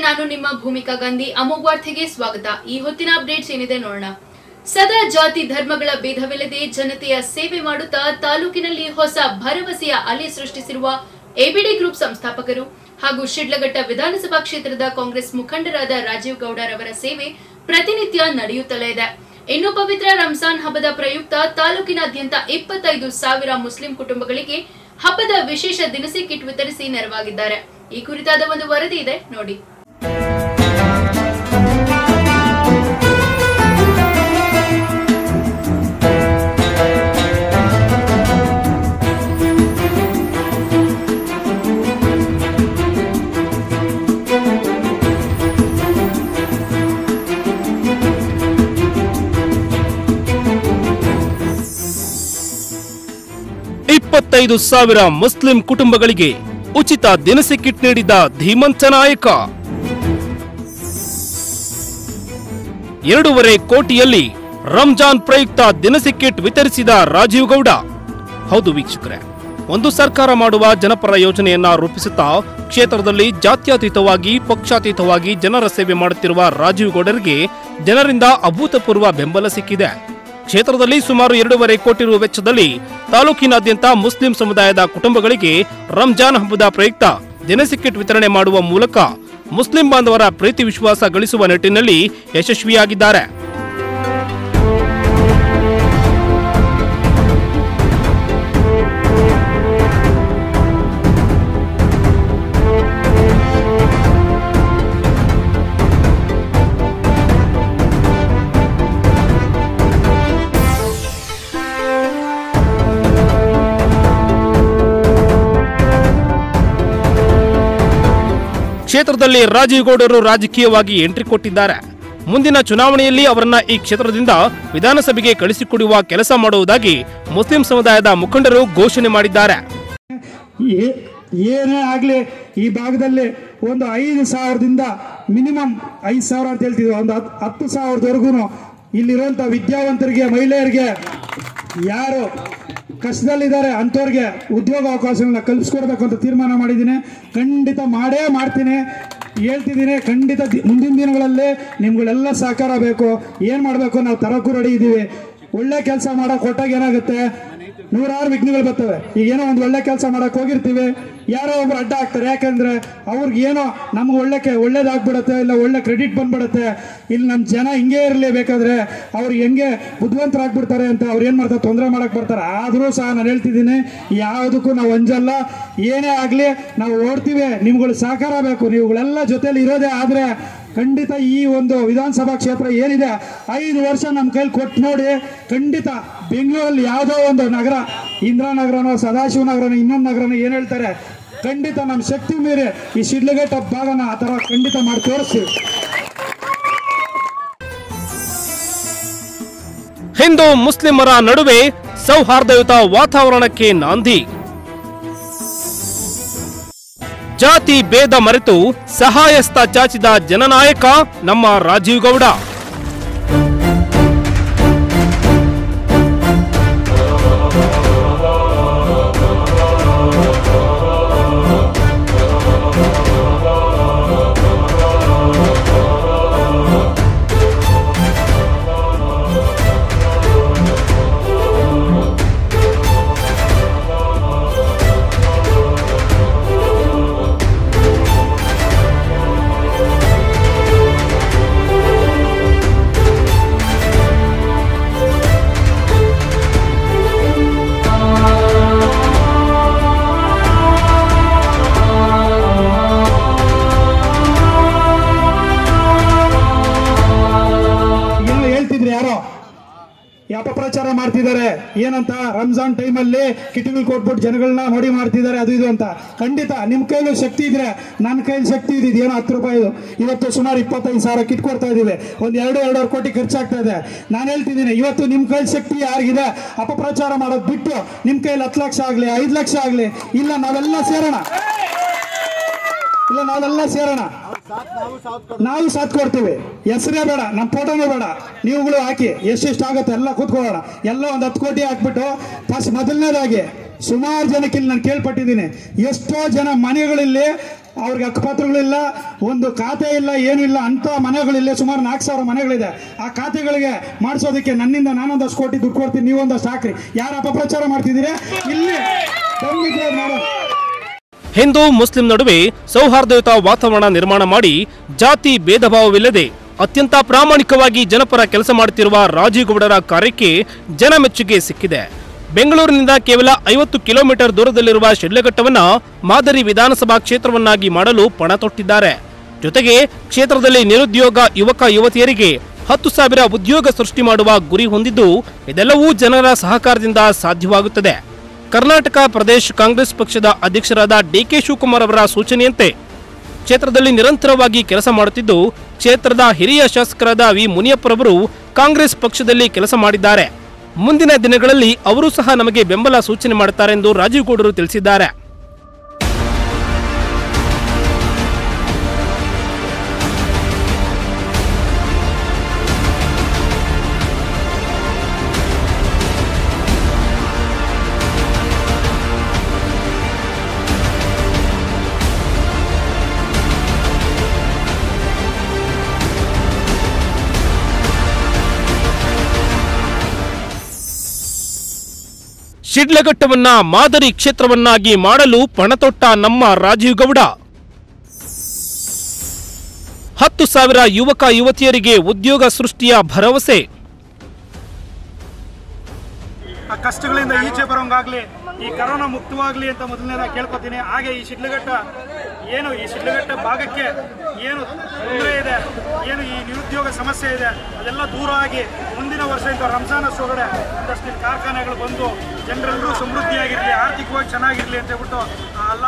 ನಾನು ನಿಮ್ಮ ಭೂಮಿಕಾ ಗಾಂಧಿ ಅಮೋಘ್ ವಾರ್ತೆಗೆ ಸ್ವಾಗತ ಈ ಹೊತ್ತಿನ ಅಪ್ಡೇಟ್ಸ್ ಏನಿದೆ ನೋಡೋಣ ಸದಾ ಜಾತಿ ಧರ್ಮಗಳ ಭೇದವಿಲ್ಲದೆ ಜನತೆಯ ಸೇವೆ ಮಾಡುತ್ತಾ ತಾಲೂಕಿನಲ್ಲಿ ಹೊಸ ಭರವಸೆಯ ಅಲೆ ಸೃಷ್ಟಿಸಿರುವ ಎಬಿಡಿ ಗ್ರೂಪ್ ಸಂಸ್ಥಾಪಕರು ಹಾಗೂ ಶಿಡ್ಲಘಟ್ಟ ವಿಧಾನಸಭಾ ಕ್ಷೇತ್ರದ ಕಾಂಗ್ರೆಸ್ ಮುಖಂಡರಾದ ರಾಜೀವ್ ಗೌಡರವರ ಸೇವೆ ಪ್ರತಿನಿತ್ಯ ನಡೆಯುತ್ತಲೇ ಇದೆ ಇನ್ನು ಪವಿತ್ರ ರಂಜಾನ್ ಹಬ್ಬದ ಪ್ರಯುಕ್ತ ತಾಲೂಕಿನಾದ್ಯಂತ ಇಪ್ಪತ್ತೈದು ಸಾವಿರ ಮುಸ್ಲಿಂ ಕುಟುಂಬಗಳಿಗೆ ಹಬ್ಬದ ವಿಶೇಷ ದಿನಸಿ ಕಿಟ್ ವಿತರಿಸಿ ನೆರವಾಗಿದ್ದಾರೆ ಈ ಕುರಿತಾದ ಒಂದು ವರದಿ ಇದೆ ನೋಡಿ ಇಪ್ಪತ್ತೈದು ಸಾವಿರ ಮುಸ್ಲಿಂ ಕುಟುಂಬಗಳಿಗೆ ಉಚಿತ ದಿನಸಿ ಕಿಟ್ ನೀಡಿದ ಧೀಮಂತ ನಾಯಕ ಎರಡೂವರೆ ಕೋಟಿಯಲ್ಲಿ ರಂಜಾನ್ ಪ್ರಯುಕ್ತ ದಿನಸಿ ಕಿಟ್ ವಿತರಿಸಿದ ರಾಜೀವ್ ಗೌಡ ಹೌದು ವೀಕ್ಷಕರೇ ಒಂದು ಸರ್ಕಾರ ಮಾಡುವ ಜನಪರ ಯೋಜನೆಯನ್ನ ರೂಪಿಸುತ್ತಾ ಕ್ಷೇತ್ರದಲ್ಲಿ ಜಾತ್ಯತೀತವಾಗಿ ಪಕ್ಷಾತೀತವಾಗಿ ಜನರ ಸೇವೆ ಮಾಡುತ್ತಿರುವ ರಾಜೀವ್ ಗೌಡರಿಗೆ ಜನರಿಂದ ಅಭೂತಪೂರ್ವ ಬೆಂಬಲ ಸಿಕ್ಕಿದೆ ಕ್ಷೇತ್ರದಲ್ಲಿ ಸುಮಾರು ಎರಡೂವರೆ ಕೋಟಿ ರು ವೆಚ್ಚದಲ್ಲಿ ತಾಲೂಕಿನಾದ್ಯಂತ ಮುಸ್ಲಿಂ ಸಮುದಾಯದ ಕುಟುಂಬಗಳಿಗೆ ರಂಜಾನ್ ಹಬ್ಬದ ಪ್ರಯುಕ್ತ ದಿನಸಿ ಕಿಟ್ ವಿತರಣೆ ಮಾಡುವ ಮೂಲಕ ಮುಸ್ಲಿಂ ಬಾಂಧವರ ಪ್ರೀತಿ ವಿಶ್ವಾಸ ಗಳಿಸುವ ನಿಟ್ಟಿನಲ್ಲಿ ಯಶಸ್ವಿಯಾಗಿದ್ದಾರೆ ಕ್ಷೇತ್ರದಲ್ಲಿ ರಾಜೀವ್ ಗೌಡರು ರಾಜಕೀಯವಾಗಿ ಎಂಟ್ರಿ ಕೊಟ್ಟಿದ್ದಾರೆ ಮುಂದಿನ ಚುನಾವಣೆಯಲ್ಲಿ ಅವರನ್ನ ಈ ಕ್ಷೇತ್ರದಿಂದ ವಿಧಾನಸಭೆಗೆ ಕಳಿಸಿಕೊಡುವ ಕೆಲಸ ಮಾಡುವುದಾಗಿ ಮುಸ್ಲಿಂ ಸಮುದಾಯದ ಮುಖಂಡರು ಘೋಷಣೆ ಮಾಡಿದ್ದಾರೆ ಏ- ಏನೇ ಆಗಲಿ ಈ ಭಾಗದಲ್ಲಿ ಒಂದು ಐದು ಸಾವಿರದಿಂದ ಮಿನಿಮಮ್ ಐದು ಸಾವಿರ ಅಂತ ಹೇಳ್ತಿದ್ವಿ ಒಂದು ಹತ್ತು ಹತ್ತು ಸಾವಿರದವರೆಗೂ ಇಲ್ಲಿರುವಂಥ ವಿದ್ಯಾವಂತರಿಗೆ ಮಹಿಳೆಯರಿಗೆ ಯಾರು ಕಷ್ಟದಲ್ಲಿದ್ದಾರೆ ಅಂಥವ್ರಿಗೆ ಉದ್ಯೋಗ ಅವಕಾಶಗಳನ್ನ ಕಲ್ಪಿಸ್ಕೊಡ್ಬೇಕು ಅಂತ ತೀರ್ಮಾನ ಮಾಡಿದ್ದೀನಿ ಖಂಡಿತ ಮಾಡೇ ಮಾಡ್ತೀನಿ ಹೇಳ್ತಿದ್ದೀನಿ ಖಂಡಿತ ದಿ- ಮುಂದಿನ ದಿನಗಳಲ್ಲಿ ನಿಮ್ಗಳೆಲ್ಲ ಸಹಕಾರ ಬೇಕು ಏನು ಮಾಡಬೇಕು ನಾವು ತರಕ್ಕೂ ರೆಡಿ ಇದ್ದೀವಿ ಒಳ್ಳೆ ಕೆಲಸ ಮಾಡಕ್ ಕೊಟ್ಟಾಗ ಏನಾಗುತ್ತೆ ನೂರಾರು ವಿಘ್ನಗಳು ಬರ್ತವೆ ಈಗ ಏನೋ ಒಂದು ಒಳ್ಳೆ ಕೆಲಸ ಮಾಡಕ್ ಹೋಗಿರ್ತೀವಿ ಯಾರೋ ಒಬ್ರು ಅಡ್ಡ ಆಗ್ತಾರೆ ಯಾಕಂದ್ರೆ ಅವ್ರಿಗೆ ಏನೋ ನಮ್ಗೆ ಒಳ್ಳೆ ಕೆ- ಒಳ್ಳೇದಾಗ್ಬಿಡತ್ತೆ ಇಲ್ಲ ಒಳ್ಳೆ ಕ್ರೆಡಿಟ್ ಬಂದ್ಬಿಡತ್ತೆ ಇಲ್ಲಿ ನಮ್ಮ ಜನ ಹಿಂಗೆ ಇರಲಿ ಬೇಕಾದ್ರೆ ಅವ್ರು ಹೆಂಗೆ ಬುದ್ಧಿವಂತರಾಗ್ಬಿಡ್ತಾರೆ ಅಂತ ಅವ್ರು ಏನು ಮಾಡ್ತಾರೆ ತೊಂದರೆ ಮಾಡಕ್ ಬರ್ತಾರೆ ಆದರೂ ಸಹ ನಾನು ಹೇಳ್ತಿದ್ದೀನಿ ಯಾವುದಕ್ಕೂ ನಾವು ಅಂಜಲ್ಲ ಏನೇ ಆಗಲಿ ನಾವು ಓಡ್ತೀವಿ ನಿಮ್ಗಳು ಸಹಕಾರ ಬೇಕು ನೀವುಗಳೆಲ್ಲ ಜೊತೆಲಿ ಇರೋದೇ ಆದರೆ ಖಂಡಿತ ಈ ಒಂದು ವಿಧಾನಸಭಾ ಕ್ಷೇತ್ರ ಏನಿದೆ ಐದು ವರ್ಷ ನಮ್ಮ ಕೈಲಿ ಕೊಟ್ಟು ನೋಡಿ ಖಂಡಿತ ಬೆಂಗಳೂರಲ್ಲಿ ಯಾವುದೋ ಒಂದು ನಗರ ಇಂದಿರಾನಗರನೋ ಸದಾಶಿವನಗರನೋ ಇನ್ನೊಂದು ನಗರನೋ ಏನು ಹೇಳ್ತಾರೆ ಖಂಡಿತ ನಮ್ಮ ಶಕ್ತಿ ಮೀರಿ ಈ ಶಿಡ್ಲಘಟ್ಟ ಭಾಗನ ಆ ಥರ ಖಂಡಿತ ಮಾಡಿ ತೋರಿಸ್ತೀವಿ ಹಿಂದೂ ಮುಸ್ಲಿಮರ ನಡುವೆ ಸೌಹಾರ್ದಯುತ ವಾತಾವರಣಕ್ಕೆ ನಾಂದಿ ಜಾತಿ ಭೇದ ಮರೆತು ಸಹಾಯಸ್ತ ಚಾಚಿದ ಜನನಾಯಕ ನಮ್ಮ ರಾಜೀವ್ ಗೌಡ ಏನೋ ಹೇಳ್ತಿದ್ರು ಯಾರೋ ಈ ಅಪಪ್ರಚಾರ ಮಾಡ್ತಿದ್ದಾರೆ ಏನಂತ ರಂಜಾನ್ ಟೈಮಲ್ಲಿ ಕಿಟ್ಗಳು ಕೊಟ್ಬಿಟ್ಟು ಜನಗಳನ್ನ ನೋಡಿ ಮಾಡ್ತಿದ್ದಾರೆ ಅದು ಇದು ಅಂತ ಖಂಡಿತ ನಿಮ್ಮ ಕೈಲೂ ಶಕ್ತಿ ಇದ್ರೆ ನನ್ನ ಕೈಲಿ ಶಕ್ತಿ ಇದ್ದಿದ್ದು ಏನೋ ಹತ್ತು ರೂಪಾಯಿ ಇದು ಇವತ್ತು ಸುಮಾರು ಇಪ್ಪತ್ತೈದು ಸಾವಿರ ಕಿಟ್ ಕೊಡ್ತಾ ಇದೀವಿ ಒಂದು ಎರಡು ಎರಡೂವರೆ ಕೋಟಿ ಖರ್ಚಾಗ್ತಾ ಇದೆ ನಾನು ಹೇಳ್ತಿದ್ದೀನಿ ಇವತ್ತು ನಿಮ್ಮ ಕೈಲಿ ಶಕ್ತಿ ಯಾರಿಗಿದೆ ಅಪಪ್ರಚಾರ ಮಾಡೋದು ಬಿಟ್ಟು ನಿಮ್ಮ ಕೈಲಿ ಹತ್ತು ಲಕ್ಷ ಆಗಲಿ ಐದು ಲಕ್ಷ ಆಗಲಿ ಇಲ್ಲ ನಾವೆಲ್ಲ ಸೇರೋಣ ಇಲ್ಲ ನಾವೆಲ್ಲ ಸೇರೋಣ ನಾವು ಸಾಥ್ ಕೊಡ್ತೀವಿ ಹೆಸರೇ ಬೇಡ ನಮ್ಮ ಫೋಟೋನೇ ಬೇಡ ನೀವುಗಳು ಹಾಕಿ ಎಷ್ಟೆಷ್ಟು ಆಗುತ್ತೆ ಎಲ್ಲ ಕೂತ್ಕೊಳ್ಳೋಣ ಎಲ್ಲ ಒಂದು ಹತ್ತು ಕೋಟಿ ಹಾಕ್ಬಿಟ್ಟು ಫಸ್ಟ್ ಮೊದಲನೇದಾಗಿ ಸುಮಾರು ಜನಕ್ಕೆ ಇಲ್ಲಿ ನಾನು ಕೇಳ್ಪಟ್ಟಿದ್ದೀನಿ ಎಷ್ಟೋ ಜನ ಮನೆಗಳಿಲ್ಲಿ ಅವ್ರಿಗೆ ಅಕ್ಕಪತ್ರಗಳಿಲ್ಲ ಒಂದು ಖಾತೆ ಇಲ್ಲ ಏನೂ ಇಲ್ಲ ಅಂತ ಮನೆಗಳಿಲ್ಲ ಸುಮಾರು ನಾಲ್ಕು ಸಾವಿರ ಮನೆಗಳಿದೆ ಆ ಖಾತೆಗಳಿಗೆ ಮಾಡಿಸೋದಕ್ಕೆ ನನ್ನಿಂದ ನಾನೊಂದಷ್ಟು ಕೋಟಿ ದುಡ್ಡು ಕೊಡ್ತೀನಿ ನೀವೊಂದಷ್ಟು ಹಾಕ್ರಿ ಯಾರು ಅಪಪ್ರಚಾರ ಮಾಡ್ತಿದ್ದೀರಿ ಇಲ್ಲಿ ದಮ್ಮಿದ್ರೆ ಮಾಡೋಣ ಹಿಂದೂ ಮುಸ್ಲಿಂ ನಡುವೆ ಸೌಹಾರ್ದಯುತ ವಾತಾವರಣ ನಿರ್ಮಾಣ ಮಾಡಿ ಜಾತಿ ಭೇದ ಭಾವವಿಲ್ಲದೆ ಅತ್ಯಂತ ಪ್ರಾಮಾಣಿಕವಾಗಿ ಜನಪರ ಕೆಲಸ ಮಾಡುತ್ತಿರುವ ರಾಜೀವ್ ಗೌಡರ ಕಾರ್ಯಕ್ಕೆ ಜನ ಮೆಚ್ಚುಗೆ ಸಿಕ್ಕಿದೆ ಬೆಂಗಳೂರಿನಿಂದ ಕೇವಲ ಐವತ್ತು ಕಿಲೋಮೀಟರ್ ದೂರದಲ್ಲಿರುವ ಶಿಡ್ಲಘಟ್ಟವನ್ನ ಮಾದರಿ ವಿಧಾನಸಭಾ ಕ್ಷೇತ್ರವನ್ನಾಗಿ ಮಾಡಲು ಪಣ ತೊಟ್ಟಿದ್ದಾರೆ ಜೊತೆಗೆ ಕ್ಷೇತ್ರದಲ್ಲಿ ನಿರುದ್ಯೋಗ ಯುವಕ ಯುವತಿಯರಿಗೆ ಹತ್ತು ಸಾವಿರ ಉದ್ಯೋಗ ಸೃಷ್ಟಿ ಮಾಡುವ ಗುರಿ ಹೊಂದಿದ್ದು ಇದೆಲ್ಲವೂ ಜನರ ಸಹಕಾರದಿಂದ ಸಾಧ್ಯವಾಗುತ್ತದೆ ಕರ್ನಾಟಕ ಪ್ರದೇಶ ಕಾಂಗ್ರೆಸ್ ಪಕ್ಷದ ಅಧ್ಯಕ್ಷರಾದ ಡಿಕೆ ಶಿವಕುಮಾರ್ ಅವರ ಸೂಚನೆಯಂತೆ ಕ್ಷೇತ್ರದಲ್ಲಿ ನಿರಂತರವಾಗಿ ಕೆಲಸ ಮಾಡುತ್ತಿದ್ದು ಕ್ಷೇತ್ರದ ಹಿರಿಯ ಶಾಸಕರಾದ ವಿ ಮುನಿಯಪ್ಪರವರು ಕಾಂಗ್ರೆಸ್ ಪಕ್ಷದಲ್ಲಿ ಕೆಲಸ ಮಾಡಿದ್ದಾರೆ ಮುಂದಿನ ದಿನಗಳಲ್ಲಿ ಅವರು ಸಹ ನಮಗೆ ಬೆಂಬಲ ಸೂಚನೆ ಮಾಡುತ್ತಾರೆ ಎಂದು ರಾಜೀವ್ ಗೌಡರು ತಿಳಿಸಿದ್ದಾರೆ ಶಿಡ್ಲಘಟ್ಟವನ್ನ ಮಾದರಿ ಕ್ಷೇತ್ರವನ್ನಾಗಿ ಮಾಡಲು ಪಣತೊಟ್ಟ ನಮ್ಮ ರಾಜೀವ್ ಗೌಡ ಹತ್ತು ಸಾವಿರ ಯುವಕ ಯುವತಿಯರಿಗೆ ಉದ್ಯೋಗ ಸೃಷ್ಟಿಯ ಭರವಸೆ ಆ ಕಷ್ಟಗಳಿಂದ ಈಚೆ ಬರೋಂಗಾಗ್ಲಿ ಈ ಕರೋನಾ ಮುಕ್ತವಾಗ್ಲಿ ಅಂತ ಮೊದಲನೇ ಕೇಳ್ಕೊತೀನಿ ಹಾಗೆ ಈ ಶಿಡ್ಲಘಟ್ಟ ಏನು ಈ ಶಿಡ್ಲಘಟ್ಟ ಭಾಗಕ್ಕೆ ಏನು ತೊಂದರೆ ಇದೆ ಏನು ಈ ನಿರುದ್ಯೋಗ ಸಮಸ್ಯೆ ಇದೆ ಅದೆಲ್ಲ ದೂರ ಆಗಿ ಮುಂದಿನ ವರ್ಷ ಇಂಥ ರಂಜಾನ್ ಅಷ್ಟೊಳಗಡೆ ಒಂದಷ್ಟು ಇಲ್ಲಿ ಕಾರ್ಖಾನೆಗಳು ಬಂದು ಜನರೆಲ್ಲರೂ ಸಮೃದ್ಧಿಯಾಗಿರಲಿ ಆರ್ಥಿಕವಾಗಿ ಚೆನ್ನಾಗಿರಲಿ ಅಂತ ಹೇಳ್ಬಿಟ್ಟು ಆ ಅಲ್ಲಾ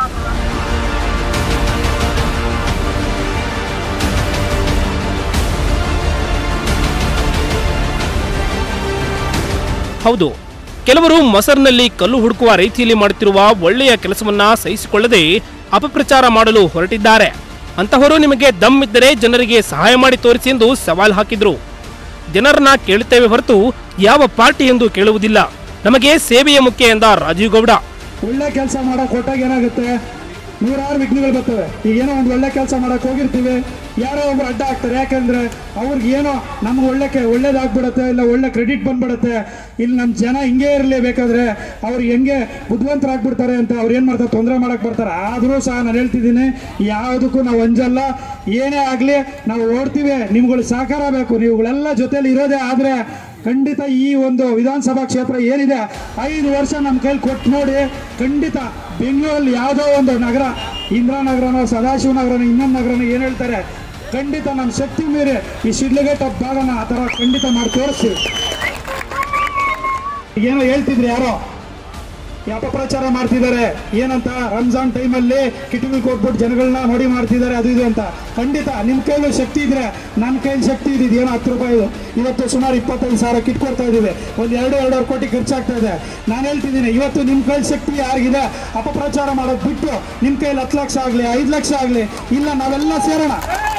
ಹೌದು ಕೆಲವರು ಮೊಸರಿನಲ್ಲಿ ಕಲ್ಲು ಹುಡುಕುವ ರೀತಿಯಲ್ಲಿ ಮಾಡುತ್ತಿರುವ ಒಳ್ಳೆಯ ಕೆಲಸವನ್ನ ಸಹಿಸಿಕೊಳ್ಳದೆ ಅಪಪ್ರಚಾರ ಮಾಡಲು ಹೊರಟಿದ್ದಾರೆ ಅಂತಹವರು ನಿಮಗೆ ದಮ್ ಇದ್ದರೆ ಜನರಿಗೆ ಸಹಾಯ ಮಾಡಿ ತೋರಿಸಿ ಎಂದು ಸವಾಲ್ ಹಾಕಿದ್ರು ಜನರನ್ನ ಕೇಳುತ್ತೇವೆ ಹೊರತು ಯಾವ ಪಾರ್ಟಿ ಎಂದು ಕೇಳುವುದಿಲ್ಲ ನಮಗೆ ಸೇವೆಯ ಮುಖ್ಯ ಎಂದ ರಾಜೀವ್ ಗೌಡ ಒಳ್ಳೆ ಕೆಲಸ ಮಾಡಕ್ ಕೊಟ್ಟಾಗ ಏನಾಗುತ್ತೆ ನೂರಾರು ವಿಘ್ನಗಳು ಬರ್ತವೆ ಈಗ ಏನೋ ಒಂದು ಒಳ್ಳೆ ಕೆಲಸ ಮಾಡಕ್ ಹೋಗಿರ್ತೀವಿ ಯಾರೋ ಒಬ್ರು ಅಡ್ಡ ಆಗ್ತಾರೆ ಯಾಕಂದ್ರೆ ಅವ್ರಿಗೆ ಏನೋ ನಮ್ಗೆ ಒಳ್ಳೆ ಕೆ ಒಳ್ಳೇದಾಗ್ಬಿಡುತ್ತೆ ಇಲ್ಲ ಒಳ್ಳೆ ಕ್ರೆಡಿಟ್ ಬಂದ್ಬಿಡುತ್ತೆ ಇಲ್ಲಿ ನಮ್ಮ ಜನ ಹಿಂಗೆ ಇರಲಿ ಬೇಕಾದ್ರೆ ಅವ್ರಿಗೆ ಹೆಂಗೆ ಬುದ್ಧಿವಂತರಾಗ್ಬಿಡ್ತಾರೆ ಅಂತ ಅವ್ರು ಏನು ಮಾಡ್ತಾರೆ ತೊಂದರೆ ಮಾಡಕ್ ಬರ್ತಾರೆ ಆದರೂ ಸಹ ನಾನು ಹೇಳ್ತಿದ್ದೀನಿ ಯಾವುದಕ್ಕೂ ನಾವು ಅಂಜಲ್ಲ ಏನೇ ಆಗಲಿ ನಾವು ಓಡ್ತೀವಿ ನಿಮ್ಗಳು ಸಹಕಾರ ಬೇಕು ನೀವುಗಳೆಲ್ಲ ಜೊತೆಲಿ ಇರೋದೇ ಆದರೆ ಖಂಡಿತ ಈ ಒಂದು ವಿಧಾನಸಭಾ ಕ್ಷೇತ್ರ ಏನಿದೆ ಐದು ವರ್ಷ ನಮ್ಮ ಕೈಲಿ ಕೊಟ್ಟು ನೋಡಿ ಖಂಡಿತ ಬೆಂಗಳೂರಲ್ಲಿ ಯಾವುದೋ ಒಂದು ನಗರ ಇಂದಿರಾನಗರನೋ ಸದಾಶಿವನಗರನೋ ಇನ್ನೊಂದು ನಗರನೋ ಏನು ಹೇಳ್ತಾರೆ ಖಂಡಿತ ನಮ್ಮ ಶಕ್ತಿ ಮೀರಿ ಈ ಶಿಡ್ಲಘಟ್ಟ ಭಾಗನ ಆ ಥರ ಖಂಡಿತ ಮಾಡಿ ತೋರಿಸಿ ಏನೋ ಹೇಳ್ತಿದ್ರಿ ಯಾರೋ ಈ ಅಪಪ್ರಚಾರ ಮಾಡ್ತಿದ್ದಾರೆ ಏನಂತ ರಂಜಾನ್ ಟೈಮಲ್ಲಿ ಕಿಟಕಿ ಕೊಟ್ಬಿಟ್ಟು ಜನಗಳನ್ನ ನೋಡಿ ಮಾಡ್ತಿದ್ದಾರೆ ಅದು ಇದು ಅಂತ ಖಂಡಿತ ನಿಮ್ಮ ಕೈಲೂ ಶಕ್ತಿ ಇದ್ರೆ ನನ್ನ ಕೈಲಿ ಶಕ್ತಿ ಇದ್ದಿದ್ದು ಏನೋ ಹತ್ತು ರೂಪಾಯಿ ಇವತ್ತು ಸುಮಾರು ಇಪ್ಪತ್ತೈದು ಸಾವಿರ ಕಿಟ್ ಕೊಡ್ತಾ ಇದ್ದೀವಿ ಒಂದು ಎರಡು ಎರಡೂವರೆ ಕೋಟಿ ಖರ್ಚಾಗ್ತಾ ಇದೆ ನಾನು ಹೇಳ್ತಿದ್ದೀನಿ ಇವತ್ತು ನಿಮ್ಮ ಕೈಲಿ ಶಕ್ತಿ ಯಾರಿಗಿದೆ ಅಪಪ್ರಚಾರ ಮಾಡೋದು ಬಿಟ್ಟು ನಿಮ್ಮ ಕೈಲಿ ಹತ್ತು ಲಕ್ಷ ಆಗಲಿ ಐದು ಲಕ್ಷ ಆಗಲಿ ಇಲ್ಲ ನಾವೆಲ್ಲ ಸೇರೋಣ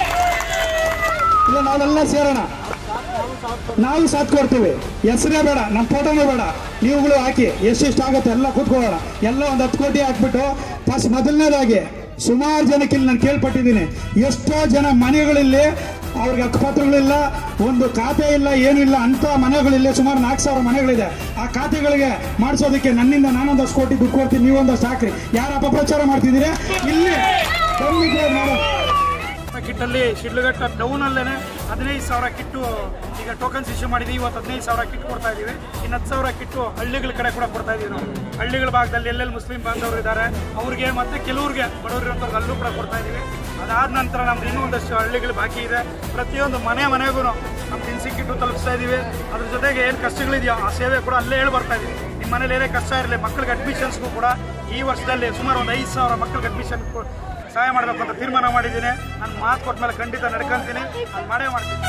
ಇಲ್ಲ ನಾವೆಲ್ಲ ಸೇರೋಣ ನಾವು ಸಾಥ್ ಕೊಡ್ತೀವಿ ಹೆಸರೇ ಬೇಡ ನಮ್ಮ ಫೋಟೋನೇ ಬೇಡ ನೀವುಗಳು ಹಾಕಿ ಎಷ್ಟೆಷ್ಟು ಆಗುತ್ತೆ ಎಲ್ಲ ಕೂತ್ಕೊಳ್ಳೋಣ ಎಲ್ಲ ಒಂದು ಹತ್ತು ಕೋಟಿ ಹಾಕ್ಬಿಟ್ಟು ಫಸ್ಟ್ ಮೊದಲನೇದಾಗಿ ಸುಮಾರು ಜನಕ್ಕೆ ಇಲ್ಲಿ ನಾನು ಕೇಳ್ಪಟ್ಟಿದ್ದೀನಿ ಎಷ್ಟೋ ಜನ ಮನೆಗಳಿಲ್ಲಿ ಅವ್ರಿಗೆ ಅಕ್ಕಪತ್ರಗಳಿಲ್ಲ ಒಂದು ಖಾತೆ ಇಲ್ಲ ಏನೂ ಇಲ್ಲ ಅಂತ ಮನೆಗಳಿಲ್ಲ ಸುಮಾರು ನಾಲ್ಕು ಸಾವಿರ ಮನೆಗಳಿದೆ ಆ ಖಾತೆಗಳಿಗೆ ಮಾಡಿಸೋದಕ್ಕೆ ನನ್ನಿಂದ ನಾನೊಂದಷ್ಟು ಕೋಟಿ ದುಡ್ಡು ಕೊಡ್ತೀನಿ ನೀವೊಂದಷ್ಟು ಹಾಕ್ರಿ ಯಾರು ಅಪಪ್ರಚಾರ ಮಾಡ್ತಿದ್ದೀರಿ ಇಲ್ಲಿ ದಮ್ಮಿದ್ರೆ ಮಾಡೋಣ ಕಿಟ್ಟಲ್ಲಿ ಶಿಡ್ಲಘಟ್ಟ ಡೌನ್ ಅಲ್ಲೇನೆ ಹದಿನೈದು ಸಾವಿರ ಕಿಟ್ಟು ಈಗ ಟೋಕನ್ಸ್ ಇಶ್ಯೂ ಮಾಡಿದ್ವಿ ಇವತ್ತು ಹದಿನೈದು ಸಾವಿರ ಕಿಟ್ ಕೊಡ್ತಾ ಇದೀವಿ ಇನ್ನು ಹತ್ತು ಸಾವಿರ ಕಿಟ್ಟು ಹಳ್ಳಿಗಳ ಕಡೆ ಕೂಡ ಕೊಡ್ತಾ ಇದೀವಿ ನಾವು ಹಳ್ಳಿಗಳ ಭಾಗದಲ್ಲಿ ಎಲ್ಲೆಲ್ಲಿ ಮುಸ್ಲಿಂ ಬಾಂಧವರು ಇದ್ದಾರೆ ಅವ್ರಿಗೆ ಮತ್ತೆ ಕೆಲವ್ರಿಗೆ ಬಡವರು ಇರೋಂಥವ್ರಿಗೆ ಅಲ್ಲೂ ಕೂಡ ಕೊಡ್ತಾ ಇದೀವಿ ಅದಾದ ನಂತರ ನಮ್ದು ಇನ್ನೂ ಒಂದಷ್ಟು ಹಳ್ಳಿಗಳು ಬಾಕಿ ಇದೆ ಪ್ರತಿಯೊಂದು ಮನೆ ಮನೆಗೂ ನಮ್ಮ ದಿನಸಿ ಕಿಟ್ಟು ತಲುಪಿಸ್ತಾ ಇದೀವಿ ಅದ್ರ ಜೊತೆಗೆ ಏನು ಕಷ್ಟಗಳಿದೆಯೋ ಆ ಸೇವೆ ಕೂಡ ಅಲ್ಲೇ ಹೇಳಿ ಬರ್ತಾ ಇದೀವಿ ನಿಮ್ಮ ಮನೇಲಿ ಏನೇ ಕಷ್ಟ ಇರಲಿ ಮಕ್ಕಳಿಗೆ ಅಡ್ಮಿಷನ್ಸ್ಗೂ ಕೂಡ ಈ ವರ್ಷದಲ್ಲಿ ಸುಮಾರು ಒಂದು ಐದು ಸಾವಿರ ಮಕ್ಕಳಿಗೆ ಅಡ್ಮಿಷನ್ ಸಹಾಯ ಮಾಡಬೇಕು ಅಂತ ತೀರ್ಮಾನ ಮಾಡಿದ್ದೀನಿ ನಾನು ಮಾತು ಕೊಟ್ಟ ಮೇಲೆ ಖಂಡಿತ ನಡ್ಕೊಂತೀನಿ ನಾನು ಮಾಡೇ ಮಾಡ್ತೀನಿ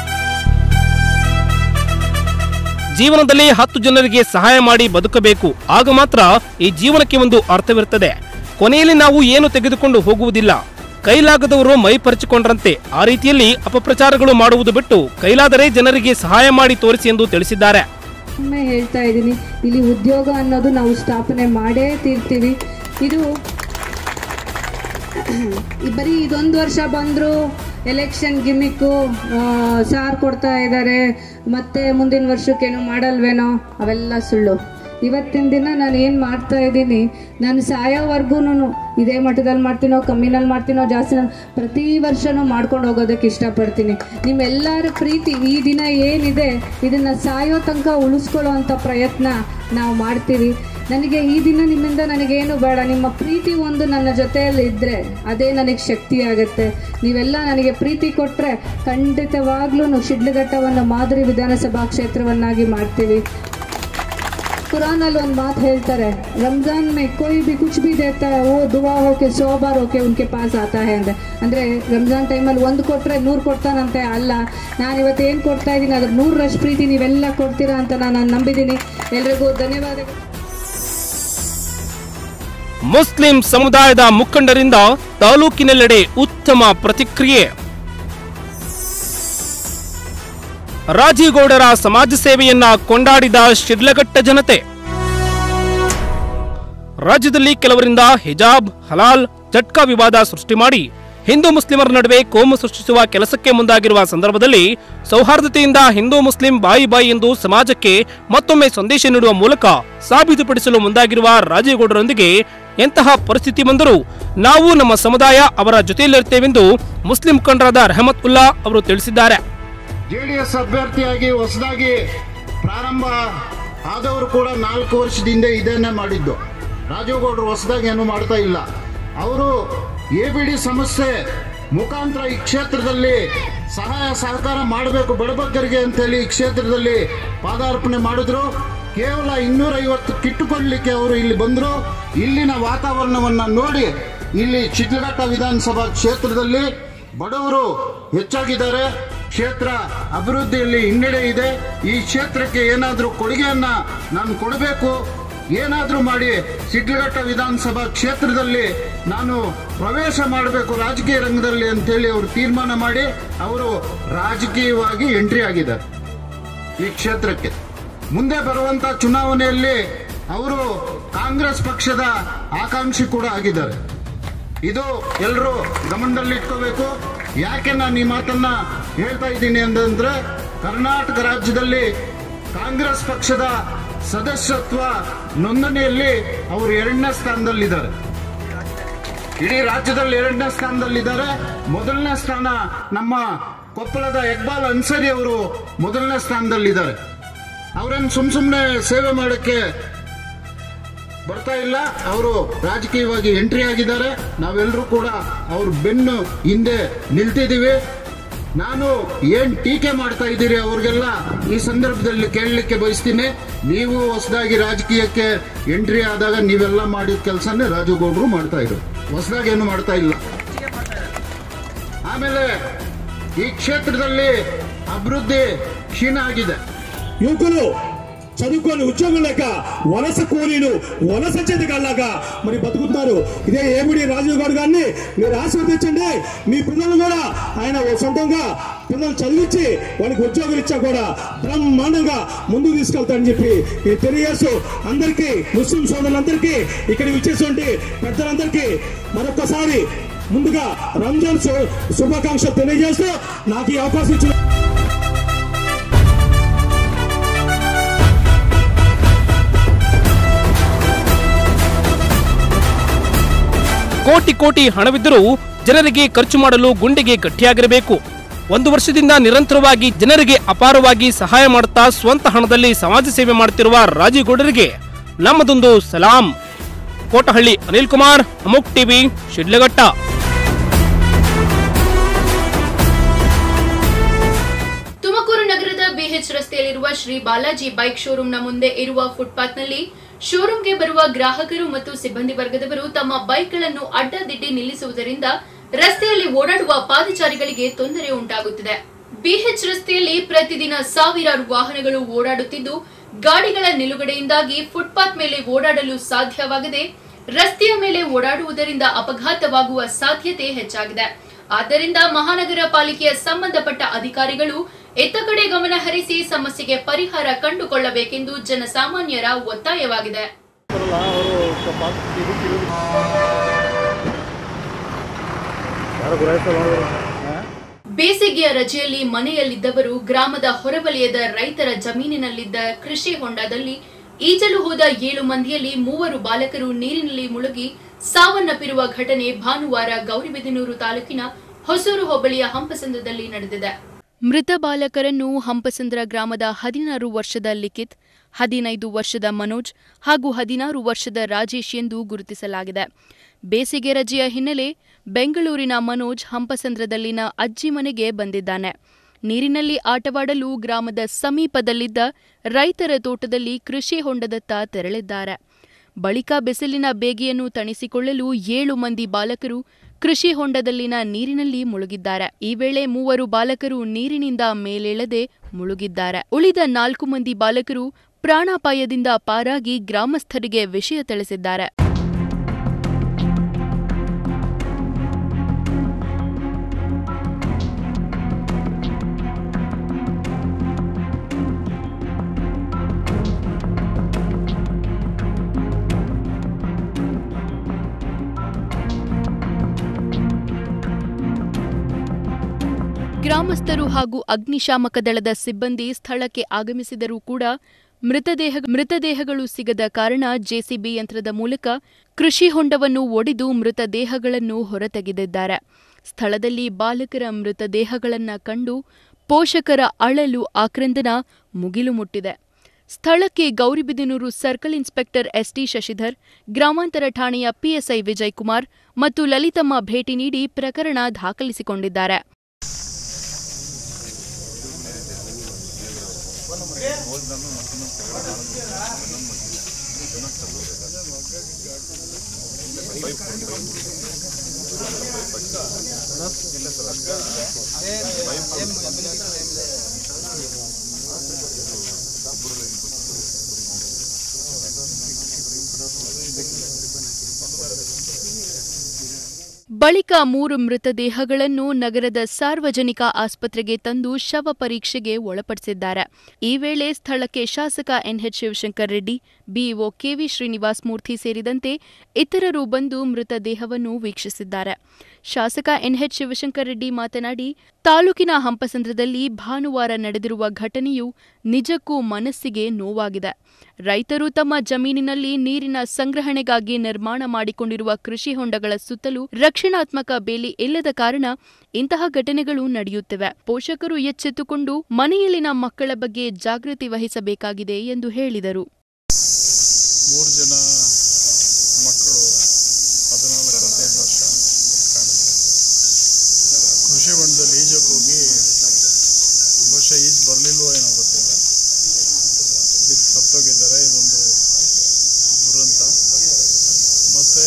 ಜೀವನದಲ್ಲಿ ಹತ್ತು ಜನರಿಗೆ ಸಹಾಯ ಮಾಡಿ ಬದುಕಬೇಕು ಆಗ ಮಾತ್ರ ಈ ಜೀವನಕ್ಕೆ ಒಂದು ಅರ್ಥವಿರುತ್ತದೆ ಕೊನೆಯಲ್ಲಿ ನಾವು ಏನು ತೆಗೆದುಕೊಂಡು ಹೋಗುವುದಿಲ್ಲ ಕೈಲಾಗದವರು ಮೈ ಪರಿಚಿಕೊಂಡ್ರಂತೆ ಆ ರೀತಿಯಲ್ಲಿ ಅಪಪ್ರಚಾರಗಳು ಮಾಡುವುದು ಬಿಟ್ಟು ಕೈಲಾದರೆ ಜನರಿಗೆ ಸಹಾಯ ಮಾಡಿ ತೋರಿಸಿ ಎಂದು ತಿಳಿಸಿದ್ದಾರೆ ಒಮ್ಮೆ ಹೇಳ್ತಾ ಇದ್ದೀನಿ ಇಲ್ಲಿ ಉದ್ಯೋಗ ಅನ್ನೋದು ನಾವು ಸ್ಥಾಪನೆ ಮಾಡೇ ತೀರ್ತೀವಿ ಇದು ಈ ಬರೀ ಇದೊಂದು ವರ್ಷ ಬಂದರು ಎಲೆಕ್ಷನ್ ಗಿಮಿಕ್ಕು ಸಾರ್ ಕೊಡ್ತಾ ಇದ್ದಾರೆ ಮತ್ತೆ ಮುಂದಿನ ವರ್ಷಕ್ಕೇನು ಮಾಡಲ್ವೇನೋ ಅವೆಲ್ಲ ಸುಳ್ಳು ಇವತ್ತಿನ ದಿನ ನಾನು ಏನು ಮಾಡ್ತಾ ಇದ್ದೀನಿ ನಾನು ಸಾಯೋವರೆಗೂ ಇದೇ ಮಟ್ಟದಲ್ಲಿ ಮಾಡ್ತೀನೋ ಕಮ್ಮಿನಲ್ಲಿ ಮಾಡ್ತೀನೋ ಜಾಸ್ತಿ ಪ್ರತಿ ವರ್ಷನೂ ಮಾಡ್ಕೊಂಡು ಹೋಗೋದಕ್ಕೆ ಇಷ್ಟಪಡ್ತೀನಿ ನಿಮ್ಮೆಲ್ಲರ ಪ್ರೀತಿ ಈ ದಿನ ಏನಿದೆ ಇದನ್ನು ಸಾಯೋ ತನಕ ಉಳಿಸ್ಕೊಳ್ಳೋ ಅಂಥ ಪ್ರಯತ್ನ ನಾವು ಮಾಡ್ತೀವಿ ನನಗೆ ಈ ದಿನ ನಿಮ್ಮಿಂದ ನನಗೇನು ಬೇಡ ನಿಮ್ಮ ಪ್ರೀತಿ ಒಂದು ನನ್ನ ಜೊತೆಯಲ್ಲಿ ಇದ್ದರೆ ಅದೇ ನನಗೆ ಶಕ್ತಿ ಆಗುತ್ತೆ ನೀವೆಲ್ಲ ನನಗೆ ಪ್ರೀತಿ ಕೊಟ್ಟರೆ ಖಂಡಿತವಾಗ್ಲೂ ಶಿಡ್ಲಘಟ್ಟವನ್ನು ಮಾದರಿ ವಿಧಾನಸಭಾ ಕ್ಷೇತ್ರವನ್ನಾಗಿ ಮಾಡ್ತೀವಿ ಕುರಾನಲ್ಲಿ ಒಂದು ಮಾತು ಹೇಳ್ತಾರೆ ರಂಜಾನ್ ಮೇ ಕೋಯಿ ಬಿ ಕುಚ್ ಬಿ ದೇತಾ है, वो दुआ होके सौ बार होके उनके पास आता है ಅಂದ್ರೆ ಅಂದರೆ ರಂಜಾನ್ ಟೈಮಲ್ಲಿ ಒಂದು ಕೊಟ್ಟರೆ ನೂರು ಕೊಡ್ತಾನಂತೆ ಅಲ್ಲ ನಾನು ಇವತ್ತು ಏನು ಕೊಡ್ತಾ ಇದ್ದೀನಿ ಅದ್ರ ನೂರರಷ್ಟು ಪ್ರೀತಿ ನೀವೆಲ್ಲ ಕೊಡ್ತೀರಾ ಅಂತ ನಾನು ನಂಬಿದ್ದೀನಿ ಎಲ್ರಿಗೂ ಧನ್ಯವಾದಗಳು ಮುಸ್ಲಿಂ ಸಮುದಾಯದ ಮುಖಂಡರಿಂದ ತಾಲೂಕಿನೆಲ್ಲೆಡೆ ಉತ್ತಮ ಪ್ರತಿಕ್ರಿಯೆ ರಾಜೀಗೌಡರ ಸಮಾಜ ಸೇವೆಯನ್ನ ಕೊಂಡಾಡಿದ ಶಿಡ್ಲಘಟ್ಟ ಜನತೆ ರಾಜ್ಯದಲ್ಲಿ ಕೆಲವರಿಂದ ಹಿಜಾಬ್ ಹಲಾಲ್ ಜಟ್ಕಾ ವಿವಾದ ಸೃಷ್ಟಿ ಮಾಡಿ ಹಿಂದೂ ಮುಸ್ಲಿಮರ ನಡುವೆ ಕೋಮು ಸೃಷ್ಟಿಸುವ ಕೆಲಸಕ್ಕೆ ಮುಂದಾಗಿರುವ ಸಂದರ್ಭದಲ್ಲಿ ಸೌಹಾರ್ದತೆಯಿಂದ ಹಿಂದೂ ಮುಸ್ಲಿಂ ಬಾಯಿ ಬಾಯಿ ಎಂದು ಸಮಾಜಕ್ಕೆ ಮತ್ತೊಮ್ಮೆ ಸಂದೇಶ ನೀಡುವ ಮೂಲಕ ಸಾಬೀತುಪಡಿಸಲು ಮುಂದಾಗಿರುವ ರಾಜೇಗೌಡರೊಂದಿಗೆ ಎಂತಹ ಪರಿಸ್ಥಿತಿ ಬಂದರೂ ನಾವು ನಮ್ಮ ಸಮುದಾಯ ಅವರ ಜೊತೆಯಲ್ಲಿರುತ್ತೇವೆಂದು ಮುಸ್ಲಿಂ ಮುಖಂಡರಾದ ರೆಹಮತ್ ಉಲ್ಲಾ ಅವರು ತಿಳಿಸಿದ್ದಾರೆ ಜೆ ಡಿ ಎಸ್ ಅಭ್ಯರ್ಥಿಯಾಗಿ ಹೊಸದಾಗಿ ಪ್ರಾರಂಭ ಆದವರು ಕೂಡ ನಾಲ್ಕು ವರ್ಷದಿಂದ ಇದನ್ನೇ ಮಾಡಿದ್ದು ರಾಜೇಗೌಡರು ಹೊಸದಾಗಿ ಏನು ಮಾಡ್ತಾ ಇಲ್ಲ ಅವರು ಎ ಬಿ ಡಿ ಸಂಸ್ಥೆ ಮುಖಾಂತರ ಈ ಕ್ಷೇತ್ರದಲ್ಲಿ ಸಹಾಯ ಸಹಕಾರ ಮಾಡಬೇಕು ಬಡಬಗ್ಗರಿಗೆ ಅಂತೇಳಿ ಈ ಕ್ಷೇತ್ರದಲ್ಲಿ ಪಾದಾರ್ಪಣೆ ಮಾಡಿದ್ರು ಕೇವಲ ಇನ್ನೂರೈವತ್ತು ಕಿಟ್ಟು ಕೊಡಲಿಕ್ಕೆ ಅವರು ಇಲ್ಲಿ ಬಂದರು ಇಲ್ಲಿನ ವಾತಾವರಣವನ್ನು ನೋಡಿ ಇಲ್ಲಿ ಚಿತ್ರಘಟ್ಟ ವಿಧಾನಸಭಾ ಕ್ಷೇತ್ರದಲ್ಲಿ ಬಡವರು ಹೆಚ್ಚಾಗಿದ್ದಾರೆ ಕ್ಷೇತ್ರ ಅಭಿವೃದ್ಧಿಯಲ್ಲಿ ಹಿನ್ನಡೆ ಇದೆ ಈ ಕ್ಷೇತ್ರಕ್ಕೆ ಏನಾದರೂ ಕೊಡುಗೆಯನ್ನ ನಾನು ಕೊಡಬೇಕು ಏನಾದರೂ ಮಾಡಿ ಶಿಡ್ಲಘಟ್ಟ ವಿಧಾನಸಭಾ ಕ್ಷೇತ್ರದಲ್ಲಿ ನಾನು ಪ್ರವೇಶ ಮಾಡಬೇಕು ರಾಜಕೀಯ ರಂಗದಲ್ಲಿ ಅಂತೇಳಿ ಅವರು ತೀರ್ಮಾನ ಮಾಡಿ ಅವರು ರಾಜಕೀಯವಾಗಿ ಎಂಟ್ರಿ ಆಗಿದ್ದಾರೆ ಈ ಕ್ಷೇತ್ರಕ್ಕೆ ಮುಂದೆ ಬರುವಂತ ಚುನಾವಣೆಯಲ್ಲಿ ಅವರು ಕಾಂಗ್ರೆಸ್ ಪಕ್ಷದ ಆಕಾಂಕ್ಷಿ ಕೂಡ ಆಗಿದ್ದಾರೆ ಇದು ಎಲ್ಲರೂ ಗಮನದಲ್ಲಿಟ್ಕೋಬೇಕು ಯಾಕೆ ನಾನು ಈ ಮಾತನ್ನ ಹೇಳ್ತಾ ಇದ್ದೀನಿ ಅಂತಂದ್ರೆ ಕರ್ನಾಟಕ ರಾಜ್ಯದಲ್ಲಿ ಕಾಂಗ್ರೆಸ್ ಪಕ್ಷದ ಸದಸ್ಯತ್ವ ನೋಂದಣಿಯಲ್ಲಿ ಅವರು ಎರಡನೇ ಸ್ಥಾನದಲ್ಲಿದ್ದಾರೆ ಇಡೀ ರಾಜ್ಯದಲ್ಲಿ ಎರಡನೇ ಸ್ಥಾನದಲ್ಲಿದ್ದಾರೆ ಮೊದಲನೇ ಸ್ಥಾನ ನಮ್ಮ ಕೊಪ್ಪಳದ ಇಕ್ಬಾಲ್ ಅನ್ಸರಿ ಅವರು ಮೊದಲನೇ ಸ್ಥಾನದಲ್ಲಿದ್ದಾರೆ ಅವರನ್ನು ಸುಮ್ ಸುಮ್ಮನೆ ಸೇವೆ ಮಾಡೋಕ್ಕೆ ಬರ್ತಾ ಇಲ್ಲ ಅವರು ರಾಜಕೀಯವಾಗಿ ಎಂಟ್ರಿ ಆಗಿದ್ದಾರೆ ನಾವೆಲ್ಲರೂ ಕೂಡ ಅವ್ರ ಬೆನ್ನು ಹಿಂದೆ ನಿಲ್ತಿದ್ದೀವಿ ನಾನು ಏನ್ ಟೀಕೆ ಮಾಡ್ತಾ ಇದ್ದೀರಿ ಅವ್ರಿಗೆಲ್ಲ ಈ ಸಂದರ್ಭದಲ್ಲಿ ಕೇಳಲಿಕ್ಕೆ ಬಯಸ್ತೀನಿ ನೀವು ಹೊಸದಾಗಿ ರಾಜಕೀಯಕ್ಕೆ ಎಂಟ್ರಿ ಆದಾಗ ನೀವೆಲ್ಲ ಮಾಡಿದ ಕೆಲಸನೇ ರಾಜುಗೌಡರು ಮಾಡ್ತಾ ಇದ್ರು ಹೊಸದಾಗಿ ಏನು ಮಾಡ್ತಾ ಇಲ್ಲ ಆಮೇಲೆ ಈ ಕ್ಷೇತ್ರದಲ್ಲಿ అభివృద్ధి క్షీణ ఆಗಿದೆ యువకులు చదువుకొని ఉద్యోగం లేక వలస కూలీలు వలస చెదగల్లాగా మరి బతుకుతున్నారు ఇదే ఏమిడి రాజీవ్ గౌడ్ గారిని మీరు ఆశీర్వదించండి మీ పిల్లలు కూడా ఆయన ఓ సొంతంగా పిల్లలు చదివించి వాళ్ళకి ఉద్యోగాలు ఇచ్చా కూడా బ్రహ్మాండంగా ముందుకు తీసుకెళ్తారని చెప్పి నేను తెలియజేస్తూ అందరికీ ముస్లిం సోదరులందరికీ ఇక్కడికి వచ్చేటువంటి పెద్దలందరికీ మరొకసారి ముందుగా రంజాన్ శు- శుభాకాంక్షలు తెలియజేస్తూ నాకు ఈ అవకాశం ఇచ్చిన ಕೋಟಿ ಕೋಟಿ ಹಣವಿದ್ದರೂ ಜನರಿಗೆ ಖರ್ಚು ಮಾಡಲು ಗುಂಡಿಗೆ ಗಟ್ಟಿಯಾಗಿರಬೇಕು ಒಂದು ವರ್ಷದಿಂದ ನಿರಂತರವಾಗಿ ಜನರಿಗೆ ಅಪಾರವಾಗಿ ಸಹಾಯ ಮಾಡುತ್ತಾ ಸ್ವಂತ ಹಣದಲ್ಲಿ ಸಮಾಜ ಸೇವೆ ಮಾಡುತ್ತಿರುವ ರಾಜೀಗೌಡರಿಗೆ ನಮ್ಮದೊಂದು ಸಲಾಂ ಕೋಟಹಳ್ಳಿ ಅನಿಲ್ ಕುಮಾರ್ ಅಮುಕ್ ಟಿವಿ ಶಿಡ್ಲಘಟ್ಟ ತುಮಕೂರು ನಗರದ ಬಿಎಚ್ ರಸ್ತೆಯಲ್ಲಿರುವ ಶ್ರೀ ಬಾಲಾಜಿ ಬೈಕ್ ಶೋರೂಮ್ನ ಮುಂದೆ ಇರುವ ಫುಟ್ಪಾತ್ನಲ್ಲಿ ಶೋರೂಮ್ಗೆ ಬರುವ ಗ್ರಾಹಕರು ಮತ್ತು ಸಿಬ್ಬಂದಿ ವರ್ಗದವರು ತಮ್ಮ ಬೈಕ್ಗಳನ್ನು ಅಡ್ಡದಿಡ್ಡಿ ನಿಲ್ಲಿಸುವುದರಿಂದ ರಸ್ತೆಯಲ್ಲಿ ಓಡಾಡುವ ಪಾದಚಾರಿಗಳಿಗೆ ತೊಂದರೆ ಉಂಟಾಗುತ್ತಿದೆ ಬಿಎಚ್ ರಸ್ತೆಯಲ್ಲಿ ಪ್ರತಿದಿನ ಸಾವಿರಾರು ವಾಹನಗಳು ಓಡಾಡುತ್ತಿದ್ದು ಗಾಡಿಗಳ ನಿಲುಗಡೆಯಿಂದಾಗಿ ಫುಟ್ಪಾತ್ ಮೇಲೆ ಓಡಾಡಲು ಸಾಧ್ಯವಾಗದೆ ರಸ್ತೆಯ ಮೇಲೆ ಓಡಾಡುವುದರಿಂದ ಅಪಘಾತವಾಗುವ ಸಾಧ್ಯತೆ ಹೆಚ್ಚಾಗಿದೆ ಆದ್ದರಿಂದ ಮಹಾನಗರ ಪಾಲಿಕೆಯ ಸಂಬಂಧಪಟ್ಟ ಅಧಿಕಾರಿಗಳು ಇತ್ತ ಕಡೆ ಗಮನ ಹರಿಸಿ ಸಮಸ್ಯೆಗೆ ಪರಿಹಾರ ಕಂಡುಕೊಳ್ಳಬೇಕೆಂದು ಜನಸಾಮಾನ್ಯರ ಒತ್ತಾಯವಾಗಿದೆ ಬೇಸಿಗೆಯ ರಜೆಯಲ್ಲಿ ಮನೆಯಲ್ಲಿದ್ದವರು ಗ್ರಾಮದ ಹೊರವಲಯದ ರೈತರ ಜಮೀನಿನಲ್ಲಿದ್ದ ಕೃಷಿ ಹೊಂಡದಲ್ಲಿ ಈಜಲು ಹೋದ ಏಳು ಮಂದಿಯಲ್ಲಿ ಮೂವರು ಬಾಲಕರು ನೀರಿನಲ್ಲಿ ಮುಳುಗಿ ಸಾವನ್ನಪ್ಪಿರುವ ಘಟನೆ ಭಾನುವಾರ ಗೌರಿಬಿದನೂರು ತಾಲೂಕಿನ ಹೊಸೂರು ಹೋಬಳಿಯ ಹಂಪಸಂದ್ರದಲ್ಲಿ ನಡೆದಿದೆ ಮೃತ ಬಾಲಕರನ್ನು ಹಂಪಸಂದ್ರ ಗ್ರಾಮದ ಹದಿನಾರು ವರ್ಷದ ಲಿಖಿತ್ ಹದಿನೈದು ವರ್ಷದ ಮನೋಜ್ ಹಾಗೂ ಹದಿನಾರು ವರ್ಷದ ರಾಜೇಶ್ ಎಂದು ಗುರುತಿಸಲಾಗಿದೆ ಬೇಸಿಗೆ ರಜೆಯ ಹಿನ್ನೆಲೆ ಬೆಂಗಳೂರಿನ ಮನೋಜ್ ಹಂಪಸಂದ್ರದಲ್ಲಿನ ಅಜ್ಜಿ ಮನೆಗೆ ಬಂದಿದ್ದಾನೆ ನೀರಿನಲ್ಲಿ ಆಟವಾಡಲು ಗ್ರಾಮದ ಸಮೀಪದಲ್ಲಿದ್ದ ರೈತರ ತೋಟದಲ್ಲಿ ಕೃಷಿ ಹೊಂಡದತ್ತ ತೆರಳಿದ್ದಾರೆ ಬಳಿಕ ಬಿಸಿಲಿನ ಬೇಗೆಯನ್ನು ತಣಿಸಿಕೊಳ್ಳಲು ಏಳು ಮಂದಿ ಬಾಲಕರು ಕೃಷಿ ಹೊಂಡದಲ್ಲಿನ ನೀರಿನಲ್ಲಿ ಮುಳುಗಿದ್ದಾರೆ ಈ ವೇಳೆ ಮೂವರು ಬಾಲಕರು ನೀರಿನಿಂದ ಮೇಲೇಳದೆ ಮುಳುಗಿದ್ದಾರೆ ಉಳಿದ ನಾಲ್ಕು ಮಂದಿ ಬಾಲಕರು ಪ್ರಾಣಾಪಾಯದಿಂದ ಪಾರಾಗಿ ಗ್ರಾಮಸ್ಥರಿಗೆ ವಿಷಯ ತಿಳಿಸಿದ್ದಾರೆ ಗ್ರಾಮಸ್ಥರು ಹಾಗೂ ಅಗ್ನಿಶಾಮಕ ದಳದ ಸಿಬ್ಬಂದಿ ಸ್ಥಳಕ್ಕೆ ಆಗಮಿಸಿದರೂ ಕೂಡ ಮೃತದೇಹ ಮೃತದೇಹಗಳು ಸಿಗದ ಕಾರಣ ಜೆಸಿಬಿ ಯಂತ್ರದ ಮೂಲಕ ಕೃಷಿ ಹೊಂಡವನ್ನು ಒಡೆದು ಮೃತದೇಹಗಳನ್ನು ಹೊರತೆಗೆದಿದ್ದಾರೆ ಸ್ಥಳದಲ್ಲಿ ಬಾಲಕರ ಮೃತದೇಹಗಳನ್ನ ಕಂಡು ಪೋಷಕರ ಅಳಲು ಆಕ್ರಂದನ ಮುಗಿಲು ಮುಟ್ಟಿದೆ ಸ್ಥಳಕ್ಕೆ Gauribidanur circle inspector ST Shashidhar ಗ್ರಾಮಾಂತರ ಠಾಣೆಯ ಪಿಎಸ್ಐ ವಿಜಯ್ ಕುಮಾರ್ ಮತ್ತು ಲಲಿತಮ್ಮ ಭೇಟಿ ನೀಡಿ ಪ್ರಕರಣ ದಾಖಲಿಸಿಕೊಂಡಿದ್ದಾರೆ ಬಳಿಕ ಮೂರು ಮೃತದೇಹಗಳನ್ನು ನಗರದ ಸಾರ್ವಜನಿಕ ಆಸ್ಪತ್ರೆಗೆ ತಂದು ಶವ ಪರೀಕ್ಷೆಗೆ ಒಳಪಡಿಸಿದ್ದಾರೆ ಈ ವೇಳೆ ಸ್ಥಳಕ್ಕೆ ಶಾಸಕ NH Shivashankar Reddy BEO KV Srinivas Murthy ಸೇರಿದಂತೆ ಇತರರು ಬಂದು ಮೃತದೇಹವನ್ನು ವೀಕ್ಷಿಸಿದ್ದಾರೆ ಶಾಸಕ ಎನ್ಎಚ್ ಶಿವಶಂಕರ್ ರೆಡ್ಡಿ ಮಾತನಾಡಿ ತಾಲೂಕಿನ ಹಂಪಸಂದ್ರದಲ್ಲಿ ಭಾನುವಾರ ನಡೆದಿರುವ ಘಟನೆಯು ನಿಜಕ್ಕೂ ಮನಸ್ಸಿಗೆ ನೋವಾಗಿದೆ ರೈತರು ತಮ್ಮ ಜಮೀನಿನಲ್ಲಿ ನೀರಿನ ಸಂಗ್ರಹಣೆಗಾಗಿ ನಿರ್ಮಾಣ ಮಾಡಿಕೊಂಡಿರುವ ಕೃಷಿ ಹೊಂಡಗಳ ಸುತ್ತಲೂ ರಕ್ಷಣಾತ್ಮಕ ಬೇಲಿ ಇಲ್ಲದ ಕಾರಣ ಇಂತಹ ಘಟನೆಗಳು ನಡೆಯುತ್ತಿವೆ ಪೋಷಕರು ಎಚ್ಚೆತ್ತುಕೊಂಡು ಮನೆಯಲ್ಲಿನ ಮಕ್ಕಳ ಬಗ್ಗೆ ಜಾಗೃತಿ ವಹಿಸಬೇಕಾಗಿದೆ ಎಂದು ಹೇಳಿದರು ಮೂರು ಜನ ಮಕ್ಕಳು ಹದಿನಾಲ್ಕು ಹದಿನೈದು ವರ್ಷ ಕಾಣುತ್ತೆ ಕೃಷಿ ಹೊಂಡದಲ್ಲಿ ಈಜಕ್ಕೆ ಹೋಗಿ ಬಹುಶಃ ಈಜು ಬರಲಿಲ್ವೋ ಏನೋ ಗೊತ್ತಿಲ್ಲ ಬಿದ್ದು ಸತ್ತೋಗಿದ್ದಾರೆ ಇದೊಂದು ದುರಂತ ಮತ್ತು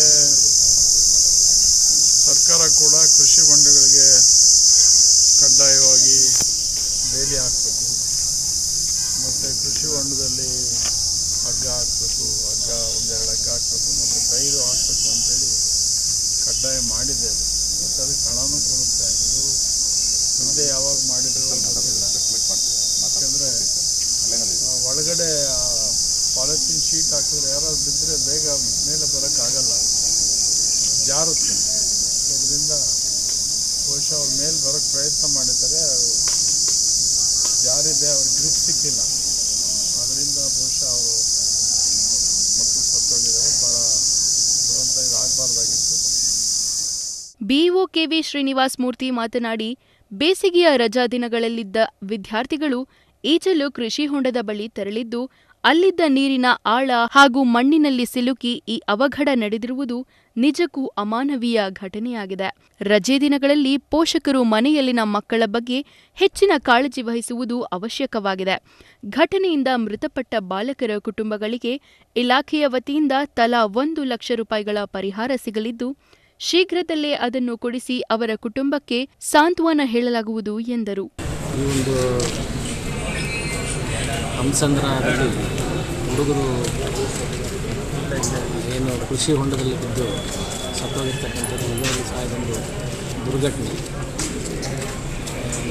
ಸರ್ಕಾರ ಕೂಡ ಕೃಷಿ ಹೊಂಡಗಳಿಗೆ ಕಡ್ಡಾಯವಾಗಿ ಬೇಲಿ ಹಾಕಬೇಕು ಮತ್ತು ಕೃಷಿ ಹೊಂಡದಲ್ಲಿ ಹಗ್ಗ ಹಾಕಬೇಕು ಹಗ್ಗ ಒಂದೆರಡು ಹಗ್ಗ ಹಾಕಬೇಕು ಮತ್ತು ಕೈರು ಹಾಕಬೇಕು ಅಂತೇಳಿ ಕಡ್ಡಾಯ ಮಾಡಿದೆ ಅದು ಮತ್ತು ಅದಕ್ಕೆ ಹಣನೂ ಕೊಡುತ್ತೆ ಇದು ಹಿಂದೆ ಯಾವಾಗ ಮಾಡಿದ್ರು ಗೊತ್ತಿಲ್ಲ ಯಾಕೆಂದರೆ ಒಳಗಡೆ ಪಾಲಿಥೀನ್ ಶೀಟ್ ಹಾಕಿದ್ರೆ ಯಾರಾದ್ರು ಬಿದ್ದರೆ ಬೇಗ ಮೇಲೆ ಬರೋಕ್ಕಾಗಲ್ಲ ಜಾರುತ್ತೆ ಅದರಿಂದ ಬಹುಶಃ ಅವ್ರ ಮೇಲೆ ಬರೋಕ್ಕೆ ಪ್ರಯತ್ನ ಮಾಡಿದ್ದಾರೆ ಅದು ಜಾರಿದೆ ಅವ್ರಿಗೆ ಗ್ರಿಪ್ ಸಿಕ್ಕಿಲ್ಲ ಅದರಿಂದ ಬಹುಶಃ ಅವರು ಮಕ್ಕಳು ಸತ್ತೋಗಿದ್ದಾರೆ ಭಾಳ ದುರಂತ ಇದು ಆಗಬಾರ್ದಾಗಿತ್ತು ಬಿಇಒ ಕೆವಿ ಶ್ರೀನಿವಾಸ್ ಮೂರ್ತಿ ಮಾತನಾಡಿ ಬೇಸಿಗೆಯ ರಜಾ ದಿನಗಳಲ್ಲಿದ್ದ ವಿದ್ಯಾರ್ಥಿಗಳು ಈಜಲು ಕೃಷಿ ಹೊಂಡದ ಬಳಿ ತೆರಳಿದ್ದು ಅಲ್ಲಿದ್ದ ನೀರಿನ ಆಳ ಹಾಗೂ ಮಣ್ಣಿನಲ್ಲಿ ಸಿಲುಕಿ ಈ ಅವಘಡ ನಡೆದಿರುವುದು ನಿಜಕ್ಕೂ ಅಮಾನವೀಯ ಘಟನೆಯಾಗಿದೆ ರಜೆ ದಿನಗಳಲ್ಲಿ ಪೋಷಕರು ಮನೆಯಲ್ಲಿನ ಮಕ್ಕಳ ಬಗ್ಗೆ ಹೆಚ್ಚಿನ ಕಾಳಜಿ ವಹಿಸುವುದು ಅವಶ್ಯಕವಾಗಿದೆ ಘಟನೆಯಿಂದ ಮೃತಪಟ್ಟ ಬಾಲಕರ ಕುಟುಂಬಗಳಿಗೆ ಇಲಾಖೆಯ ವತಿಯಿಂದ ತಲಾ ಒಂದು ಲಕ್ಷ ರೂಪಾಯಿಗಳ ಪರಿಹಾರ ಸಿಗಲಿದ್ದು ಶೀಘ್ರದಲ್ಲೇ ಅದನ್ನು ಕೊಡಿಸಿ ಅವರ ಕುಟುಂಬಕ್ಕೆ ಸಾಂತ್ವನ ಹೇಳಲಾಗುವುದು ಎಂದರು ಈ ಒಂದು ಹಂಸಂದ್ರದಲ್ಲಿ ಹುಡುಗರು ಏನು ಕೃಷಿ ಹೊಂಡದಲ್ಲಿ ಬಿದ್ದು ಸತ್ತೋಗಿರ್ತಕ್ಕಂಥದ್ದು ನಿಜವಾಗ್ಲೂ ಸಹ ಇದೊಂದು ದುರ್ಘಟನೆ